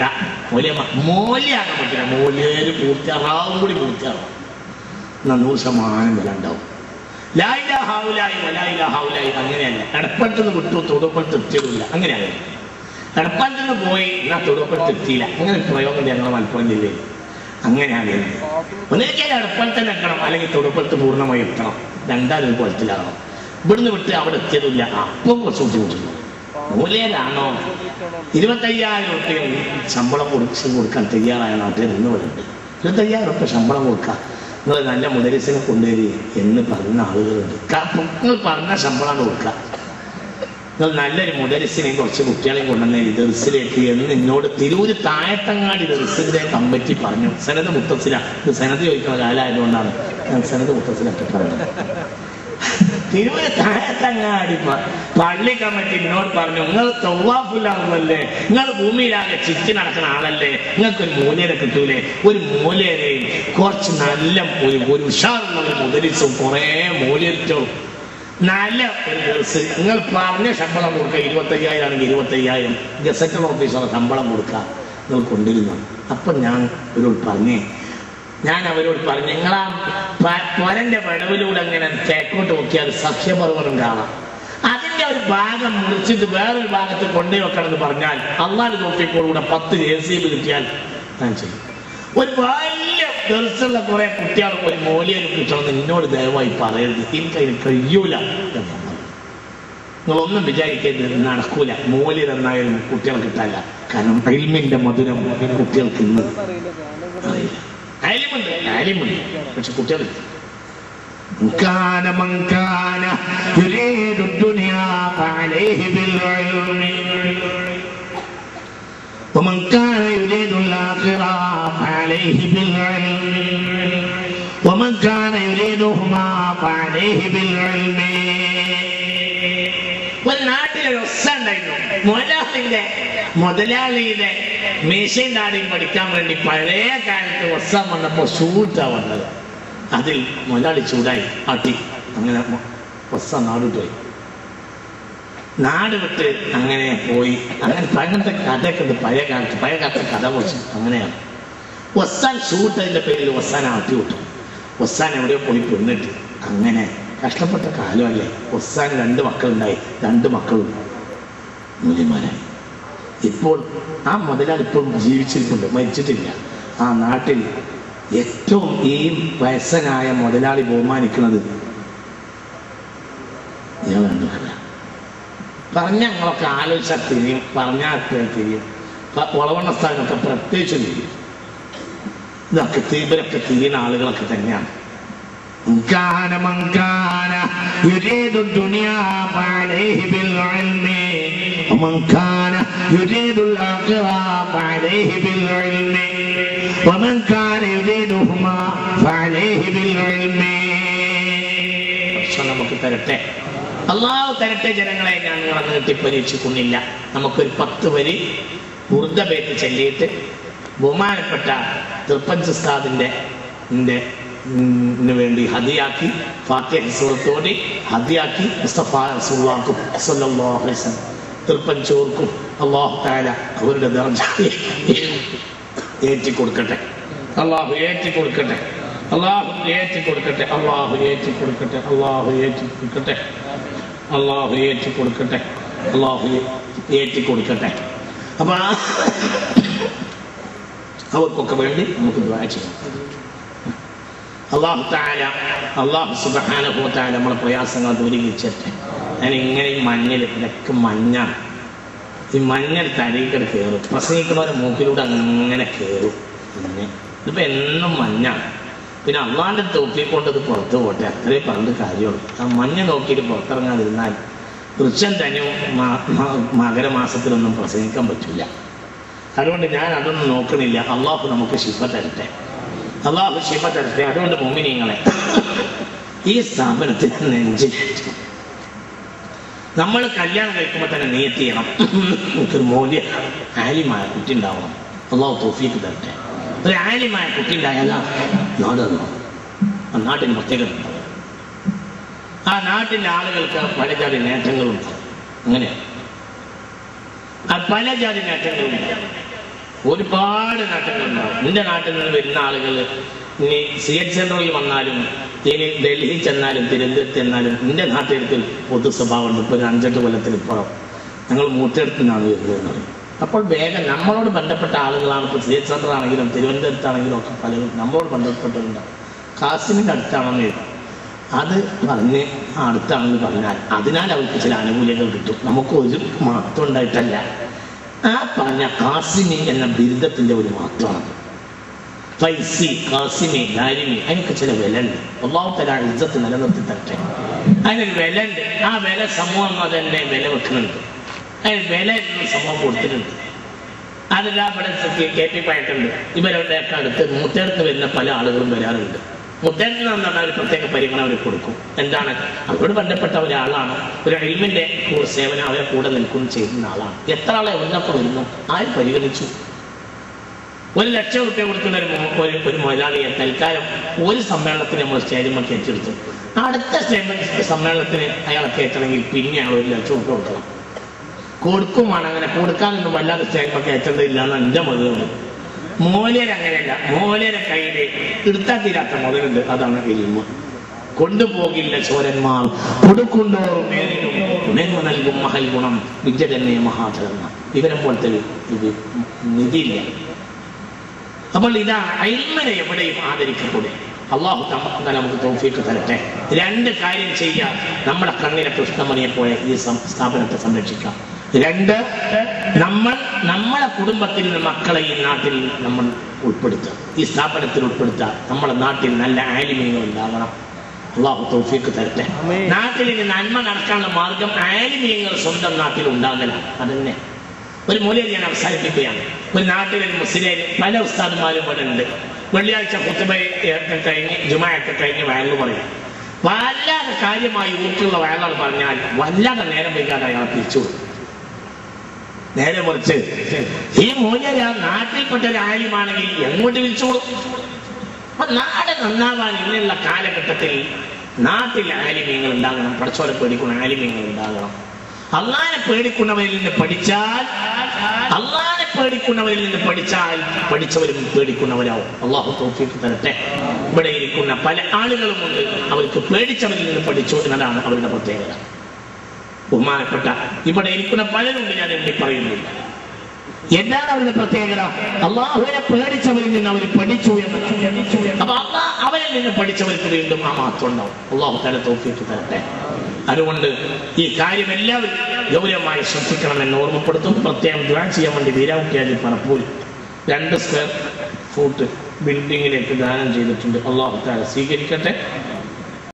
മൂല്യ മൂല്യാകാൻ പറ്റില്ല മൂല്യേര് പൂർത്തിയാറാവും കൂടി പൂർത്തിയാവും എന്നാ നൂറ് ശതമാനം വില ഉണ്ടാവും ലായില ഹാവുലായി വലായില ഹാവുലായി അങ്ങനെയല്ല എടപ്പലത്ത് നിന്ന് വിട്ടു തൊടുപ്പലത്ത് എത്തിയതില്ല അങ്ങനെയാണ് എടപ്പലത്ത് നിന്ന് പോയി എന്നാ തൊടുപ്പലത്ത് എത്തിയില്ല അങ്ങനെ ഒരു പ്രയോഗം ഞങ്ങൾ മലപ്പുറം ജില്ലയിൽ അങ്ങനെയാണ് ഒന്നിരിക്കൽ എടപ്പലത്ത് തന്നെ എത്തണം അല്ലെങ്കിൽ തൊടുപ്പലത്ത് പൂർണ്ണമായി എത്തണം രണ്ടാമതൊരു കുളത്തിലാകണം ഇവിടുന്ന് വിട്ട് അവിടെ എത്തിയതില്ല അപ്പം കുറച്ച് ബുദ്ധിമുട്ടുണ്ട് മൂലയിലാണോ ഇരുപത്തയ്യായിരം റുപ്യ ശമ്പളം കൊടുച്ച് കൊടുക്കാൻ തയ്യാറായ നാട്ടിൽ നിന്ന് വരുന്നുണ്ട് ഇരുപത്തയ്യായിരം റുപ്യ ശമ്പളം കൊടുക്കാം നിങ്ങൾ നല്ല മുതലിസിനെ കൊണ്ടുവരി എന്ന് പറഞ്ഞ ആളുകളുണ്ട് കാരണം നിങ്ങൾ പറഞ്ഞ ശമ്പളമാണ് കൊടുക്കുക നിങ്ങൾ നല്ലൊരു മുതലിസിനെയും കുറച്ച് കുട്ടികളെയും കൊണ്ടുവന്ന ഈ ദർസിലേക്ക് എന്ന് എന്നോട് തിരൂര് താഴത്തങ്ങാടി ദർസിന്റെ കമ്മിറ്റി പറഞ്ഞു സനത് മുത്തസില ഇത് സനത് ചോദിക്കുന്ന കാലമായതുകൊണ്ടാണ് ഞാൻ സനത് മുത്തസിലൊക്കെ പറഞ്ഞത് തിരുവന താഴത്തങ്ങാടി പ- പള്ളി കമ്മിറ്റി എന്നോട് പറഞ്ഞു നിങ്ങൾ തൊവാഫുല്ലാവുമല്ലേ നിങ്ങൾ ഭൂമിയിലാകെ ചുറ്റി നടക്കുന്ന ആളല്ലേ നിങ്ങൾക്കൊരു മൂല്യരെ കിട്ടൂലേ ഒരു മൂല്യരെയും കുറച്ച് നല്ല ഒരു ഒരു ഉഷാറുള്ള ഒരു മുതലിസും കുറേ മൂല്യറ്റവും നല്ല ഒരു ഡ്രസ് നിങ്ങൾ പറഞ്ഞ ശമ്പളം കൊടുക്കുക ഇരുപത്തയ്യായിരം ആണെങ്കിൽ ഇരുപത്തയ്യായിരം ഗസറ്റൽ ഓഫീസറെ ശമ്പളം കൊടുക്കുക നിങ്ങൾ കൊണ്ടിരുന്നു അപ്പൊ ഞാൻ ഇവരോട് പറഞ്ഞേ ഞാൻ അവരോട് പറഞ്ഞു നിങ്ങളാ പൊരന്റെ വിടവിലൂടെ അങ്ങനെ തേക്കോട്ട് നോക്കിയാൽ സഖ്യപർവ്വതം കാണാം അതിന്റെ ഒരു ഭാഗം മുറിച്ചിട്ട് വേറൊരു ഭാഗത്ത് കൊണ്ടുപോയി വെക്കണം എന്ന് പറഞ്ഞാൽ അള്ളാഹ് നോക്കിയപ്പോഴൂടെ പത്ത് ജെ സി ബി കിട്ടിയാൽ ഞാൻ ചെയ്യും ഒരു വലിയ ദിവസമുള്ള കുറെ കുട്ടികൾക്ക് ഒരു മൂല്യം കിട്ടണമെന്ന് എന്നോട് ദയവായി പറയരുത് എനിക്ക് അതിന് കഴിയൂല എന്ന് ഞാൻ പറഞ്ഞു. നിങ്ങളൊന്നും വിചാരിക്കരുത് നടക്കൂല മൂല്യം എന്നായാലും കുട്ടികൾ കിട്ടാല്ല കാരണം എൽമിന്റെ മധുരം കുട്ടികൾക്ക് ഇന്ന് അറിയില്ല അയലുമുണ്ട് അയലുമുണ്ട് പക്ഷെ കുട്ടികൾ كان من كان يريد الدنيا فعليه بالعلم ومن كان يريد الآخرة فعليه بالعلم ومن كان يريدهما فعليه بالعلم ഒരു നാട്ടിലൊരു ഒസ്സ ഉണ്ടായിരുന്നു മുതലാളിന്റെ മുതലാളിയുടെ മീശയും താടിയും പഠിക്കാൻ വേണ്ടി പഴയ കാലത്ത് ഒസ്സ വന്നപ്പോ ഷൂട്ടാ വന്നത് അതിൽ മുതലാളി ചൂടായി ആട്ടി അങ്ങനെ മൊ- ഒസ്സ നാട് പോയി നാട് വിട്ട് അങ്ങനെ പോയി അങ്ങനെ അങ്ങനത്തെ കഥയൊക്കെ ഉണ്ട് പഴയ കാലത്ത് പഴയ കാലത്തെ കഥ കുറച്ച് അങ്ങനെയാണ് ഒസ്സാൻ ഷൂട്ട് അതിന്റെ പേരിൽ ഒസ്സാൻ ആട്ടി വിട്ടു ഒസ്സാൻ എവിടെയോ പോയി പെണ്ണിട്ട് അങ്ങനെ കഷ്ടപ്പെട്ട കാലമല്ലേ ഒസ്സാൻ രണ്ട് മക്കളുണ്ടായി രണ്ട് മക്കളും മൂല്യന്മാരായി ഇപ്പോൾ ആ മുതലാളി ഇപ്പോഴും ജീവിച്ചിരിപ്പുണ്ട് മരിച്ചിട്ടില്ല ആ നാട്ടിൽ ഏറ്റവും ഈ വയസ്സനായ മുതലാളി ബഹുമാനിക്കുന്നത് ഞാൻ കണ്ടിട്ടില്ല പറഞ്ഞ ഞങ്ങളൊക്കെ ആലോചിച്ചാൽ തിരിയും പറഞ്ഞാൽ തിരിയും പ- വളവണ്ണ സ്ഥാനമൊക്കെ പ്രത്യേകിച്ച് തിരിയും ഇതൊക്കെ ഇവരൊക്കെ തിരിയുന്ന ആളുകളൊക്കെ തന്നെയാണ് كان من كان يريد الدنيا فعليه بالعلم ومن كان يريد الآخرة فعليه بالعلم ومن كان يريدهما فعليه بالعلم പക്ഷെ നമുക്ക് തരട്ടെ അള്ളാഹു തരട്ടെ ജനങ്ങളെ ഞാൻ നിങ്ങളെ നീട്ടി പരീക്ഷിക്കുന്നില്ല നമുക്കൊരു പത്ത് വരി ഉറുദ പേറ്റ് ചൊല്ലിയിട്ട് ബഹുമാനപ്പെട്ട തൃപ്പഞ്ച് ഉസ്താദിന്റെ ന്റെ, ഉം, ന് വേണ്ടി ഹദിയാക്കി ഫാത്തിഹ സൂറത്തോടി ഹദിയാക്കി മുസ്തഫ റസൂലുള്ളാഹിക്കും സ്വല്ലല്ലാഹു അലൈഹി വസല്ലം തൃപ്പഞ്ചോർക്കും അള്ളാഹു താല അവരുടെ ദർജ ഏറ്റി കൊടുക്കട്ടെ അള്ളാഹു ഏറ്റി കൊടുക്കട്ടെ അള്ളാഹു ഏറ്റി കൊടുക്കട്ടെ അള്ളാഹു ഏറ്റി കൊടുക്കട്ടെ അള്ളാഹു ഏറ്റി കൊടുക്കട്ടെ അള്ളാഹു ഏറ്റി കൊടുക്കട്ടെ അള്ളാഹു ഏറ്റി കൊടുക്കട്ടെ അപ്പൊ ആ അവർക്കൊക്കെ വേണ്ടി നമുക്ക് ദ്വാ ചെയ്യാം അള്ളാഹു താല അള്ളാഹു സുബാനഹു താല നമ്മളെ പ്രയാസങ്ങൾ ദൂരീകരിച്ചിട്ടെ ഞാൻ ഇങ്ങനെ ഈ മഞ്ഞൾ ഇതൊക്കെ മഞ്ഞാണ് ഈ മഞ്ഞൾ തലയിൽ കയറും പ്രസംഗിക്കുന്നവരെ മൂക്കിലൂടെ അങ്ങനെ കയറും പിന്നെ ഇതിപ്പോ എന്നും മഞ്ഞാണ് പിന്നെ അള്ളാന്റെ തോക്കി കൊണ്ട് ഇത് പുറത്ത് പോട്ടെ അത്രേ പറഞ്ഞിട്ട് കാര്യമുള്ളൂ ആ മഞ്ഞ നോക്കിയിട്ട് പുറത്തിറങ്ങാതിരുന്നാൽ വൃക്ഷം തനിയും മ- മ- മകരമാസത്തിലൊന്നും പ്രസംഗിക്കാൻ പറ്റില്ല അതുകൊണ്ട് ഞാൻ അതൊന്നും നോക്കണില്ല അള്ളാഹു നമുക്ക് ശിഫ തരട്ടെ അള്ളാഹു ശിഫ തരട്ടെ അതുകൊണ്ട് മോമിനിയങ്ങളെ ഈ സ്ഥാപനത്തിൽ നെഞ്ചിലേറ്റ് നമ്മൾ കല്യാണം കഴിക്കുമ്പോൾ തന്നെ നീയത്ത് ചെയ്യണം നമുക്കൊരു മൂല്യ ആലിമായ കുട്ടി ഉണ്ടാവണം അള്ളാഹു തോഫീക്ക് തരട്ടെ ഒരു ആലിമായ കുട്ടി ഉണ്ടായാൽ നാട് നന്നാവും. ആ നാട്ടിന് പ്രത്യേകത ഉണ്ടാവും ആ നാട്ടിലെ ആളുകൾക്ക് പല ജാതി നേട്ടങ്ങളുണ്ട് അങ്ങനെ ആ പല ജാതി നേട്ടങ്ങളുണ്ട് ഒരുപാട് നാട്ടുകളുണ്ടാവും നിന്റെ നാട്ടിൽ നിന്ന് വരുന്ന ആളുകൾ ഇനി സി എച്ച് സെന്ററിൽ വന്നാലും ഇനി ഡൽഹി ചെന്നാലും തിരുവനന്തപുരത്ത് ചെന്നാലും നിന്റെ നാട്ടിലേക്ക് പൊതു സ്വഭാവമുണ്ട് ഇപ്പൊ ഒരു അഞ്ചെട്ട് കൊല്ലത്തിന് ഇപ്പുറം ഞങ്ങൾ മൂത്തെടുത്ത് നിന്നാണ് വരുന്നത് എന്ന് പറയും. അപ്പോൾ വേഗം നമ്മളോട് ബന്ധപ്പെട്ട ആളുകളാണ് ഇപ്പോൾ സി എച്ച് സെന്റർ ആണെങ്കിലും തിരുവനന്തപുരത്താണെങ്കിലും ഒക്കെ പലരും നമ്മളോട് ബന്ധപ്പെട്ടവരുണ്ടാവും കാസിമിന്റെ അടുത്താണെന്ന് എഴുതും അത് പറഞ്ഞ് ആ അടുത്താണെന്ന് പറഞ്ഞാൽ അതിനാൽ അവർക്ക് ചില ആനുകൂല്യങ്ങൾ കിട്ടും നമുക്ക് ഒരു മഹത്വം ഉണ്ടായിട്ടല്ല ആ പറഞ്ഞ കാസിമി എന്ന ബിരുദത്തിന്റെ ഒരു മഹത്വമാണ് ഫൈസി കാസിമി ദാരിമി അതിനൊക്കെ ചില വില ഉണ്ട് ഒന്നാമത്തെ തല ഇജ്ജത്ത് നിലനിർത്തി തരട്ടെ അതിനൊരു വില ഉണ്ട് ആ വില സമൂഹം അതെന്നെ വില വെക്കുന്നുണ്ട് അതിന് വില എന്ന് സമൂഹം കൊടുത്തിട്ടുണ്ട് അതെല്ലാം ഇവിടെ കെ പി പായിട്ടുണ്ട് ഇവരുടെയൊക്കെ അടുത്ത് മുത്തേർത്ത് വരുന്ന പല ആളുകളും വരാറുണ്ട് മുത്തേർത്ത് എന്ന് പറഞ്ഞാൽ ഒരു പ്രത്യേക പരിഗണന അവർ കൊടുക്കും എന്താണ് അവരോട് ബന്ധപ്പെട്ട ഒരാളാണ് ഒരു എൽമിന്റെ സേവനം അവരെ കൂടെ നിൽക്കുന്ന ചെയ്യുന്ന ആളാണ് എത്ര ആളെ എവിടുന്നൊക്കെ വരുന്നു ആര് പരിഗണിച്ചു ഒരു ലക്ഷം റുപ്യ കൊടുക്കുന്ന ഒരു മോ- ഒരു ഒരു മുതലാളിയെ തൽക്കാലം ഒരു സമ്മേളനത്തിന് നമ്മൾ സ്റ്റേജിലേക്ക് ഏറ്റെടുത്തു അടുത്ത സ്റ്റേജ് സമ്മേളനത്തിന് അയാളെ കയറ്റണമെങ്കിൽ പിന്നെ അയാൾ ഒരു ലക്ഷം റുപ്യ കൊടുക്കണം കൊടുക്കുമാണ് അങ്ങനെ കൊടുക്കാനൊന്നും വല്ലാതെ സ്റ്റേജിലേക്ക് ഏറ്റേണ്ടതില്ല എന്ന് എൻ്റെ മുതലുണ്ട് മോലേര് അങ്ങനെയല്ല മോലേരെ കയ്യിൽ എടുത്താൽ തീരാത്ത മുതലുണ്ട് അതാണ് എലിമ കൊണ്ടുപോകില്ല ചോരന്മാർ കൊടുക്കുണ്ടോറും മേലിനും മേന്മ നൽകും മഹൽ ഗുണം വിദ്യ തന്നെ മഹാധർമ്മ ഇവരെ പോലത്തെ ഒരു ഇത് നിധിയില്ല അപ്പോൾ ഇതാണ് അയിൽമനെ എവിടെയും ആദരിക്കപ്പെടും അള്ളാഹു തമ്മ നമുക്ക് തോഫിക്ക് തരട്ടെ രണ്ട് കാര്യം ചെയ്യാം നമ്മുടെ കണ്ണിലെ കൃഷ്ണമണിയെ പോലെ ഈ സം- സ്ഥാപനത്തെ സംരക്ഷിക്കാം രണ്ട് നമ്മൾ നമ്മളെ കുടുംബത്തിൽ നിന്ന് മക്കളെ ഈ നാട്ടിൽ നമ്മൾ ഉൾപ്പെടുത്തുക ഈ സ്ഥാപനത്തിൽ ഉൾപ്പെടുത്തുക നമ്മുടെ നാട്ടിൽ നല്ല ആലിമ്യങ്ങൾ ഉണ്ടാകണം അള്ളാഹു തൗഫീക്ക് തരട്ടെ ആമീൻ. നാട്ടിൽ ഇനി നന്മ നടക്കാനുള്ള മാർഗം ആലിമ്യങ്ങൾ സ്വന്തം നാട്ടിൽ ഉണ്ടാകലാണ് അതന്നെ ഒരു മൂലയിൽ ഞാൻ അവസാനിപ്പിക്കുകയാണ് ഒരു നാട്ടിലെ ഒരു മുസ്ലിം പല ഉസ്താദുമാരും ഇവിടെ ഉണ്ട് വെള്ളിയാഴ്ച കുത്തുബയൊക്കെ കഴിഞ്ഞ് ജുമായൊക്കെ കഴിഞ്ഞ് വയലു പറയും വല്ലാതെ കാര്യമായി ഊട്ടിയുള്ള വയലുകൾ പറഞ്ഞാൽ വല്ലാതെ നേരം വൈകാതെ അയാളെ പിരിച്ചു വിടും. നേരെ മറിച്ച് ഈ മൂല്യം ആ നാട്ടിൽപ്പെട്ട ഒരു ആര്യമാണെങ്കിൽ എങ്ങോട്ട് വിളിച്ചോളും അപ്പൊ നാട് നന്നാവാൻ ഇന്നുള്ള കാലഘട്ടത്തിൽ നാട്ടിൽ ആലിമ്യങ്ങൾ ഉണ്ടാകണം പടച്ചോരെ പേടിക്കുന്ന ആലിമ്യങ്ങൾ ഉണ്ടാകണം അള്ളാനെ പേടിക്കുന്നവരിൽ നിന്ന് പഠിച്ചാൽ അള്ളാനെ പേടിക്കുന്നവരിൽ നിന്ന് പഠിച്ചാൽ പഠിച്ചവരും പേടിക്കുന്നവരാവും അള്ളാഹു തോഫിക്ക് തരട്ടെ ഇവിടെ ഇരിക്കുന്ന പല ആളുകളുമുണ്ട് അവർക്ക് പേടിച്ചവരിൽ നിന്ന് പഠിച്ചു എന്നതാണ് അവരുടെ പ്രത്യേകത ബഹുമാനപ്പെട്ട ഇവിടെ ഇരിക്കുന്ന പലരുണ്ട് ഞാൻ എണ്ണി പറയുന്നില്ല എന്താണ് അവരുടെ പ്രത്യേകത അള്ളാഹുവിനെ പേടിച്ചവരിൽ നിന്ന് അവർ പഠിച്ചു എന്ന് അപ്പൊ അള്ളാഹ് അവരിൽ നിന്ന് പഠിച്ചവർക്ക് വീണ്ടും ആ മാത്രം ഉണ്ടാവും അള്ളാഹു തല തോഫിക്ക് തരട്ടെ അതുകൊണ്ട് ഈ കാര്യം എല്ലാവരും ഗൗരവമായി ശ്രദ്ധിക്കണമെന്ന് ഓർമ്മപ്പെടുത്തും പ്രത്യേകം ദ്വാ ചെയ്യാൻ വേണ്ടി വീരാവുട്ടിയാലി പറപ്പൂർ രണ്ട് സ്ക്വയർ ഫൂട്ട് ബിൽഡിങ്ങിലേക്ക് ദാനം ചെയ്തിട്ടുണ്ട് അള്ളാഹു താല സ്വീകരിക്കട്ടെ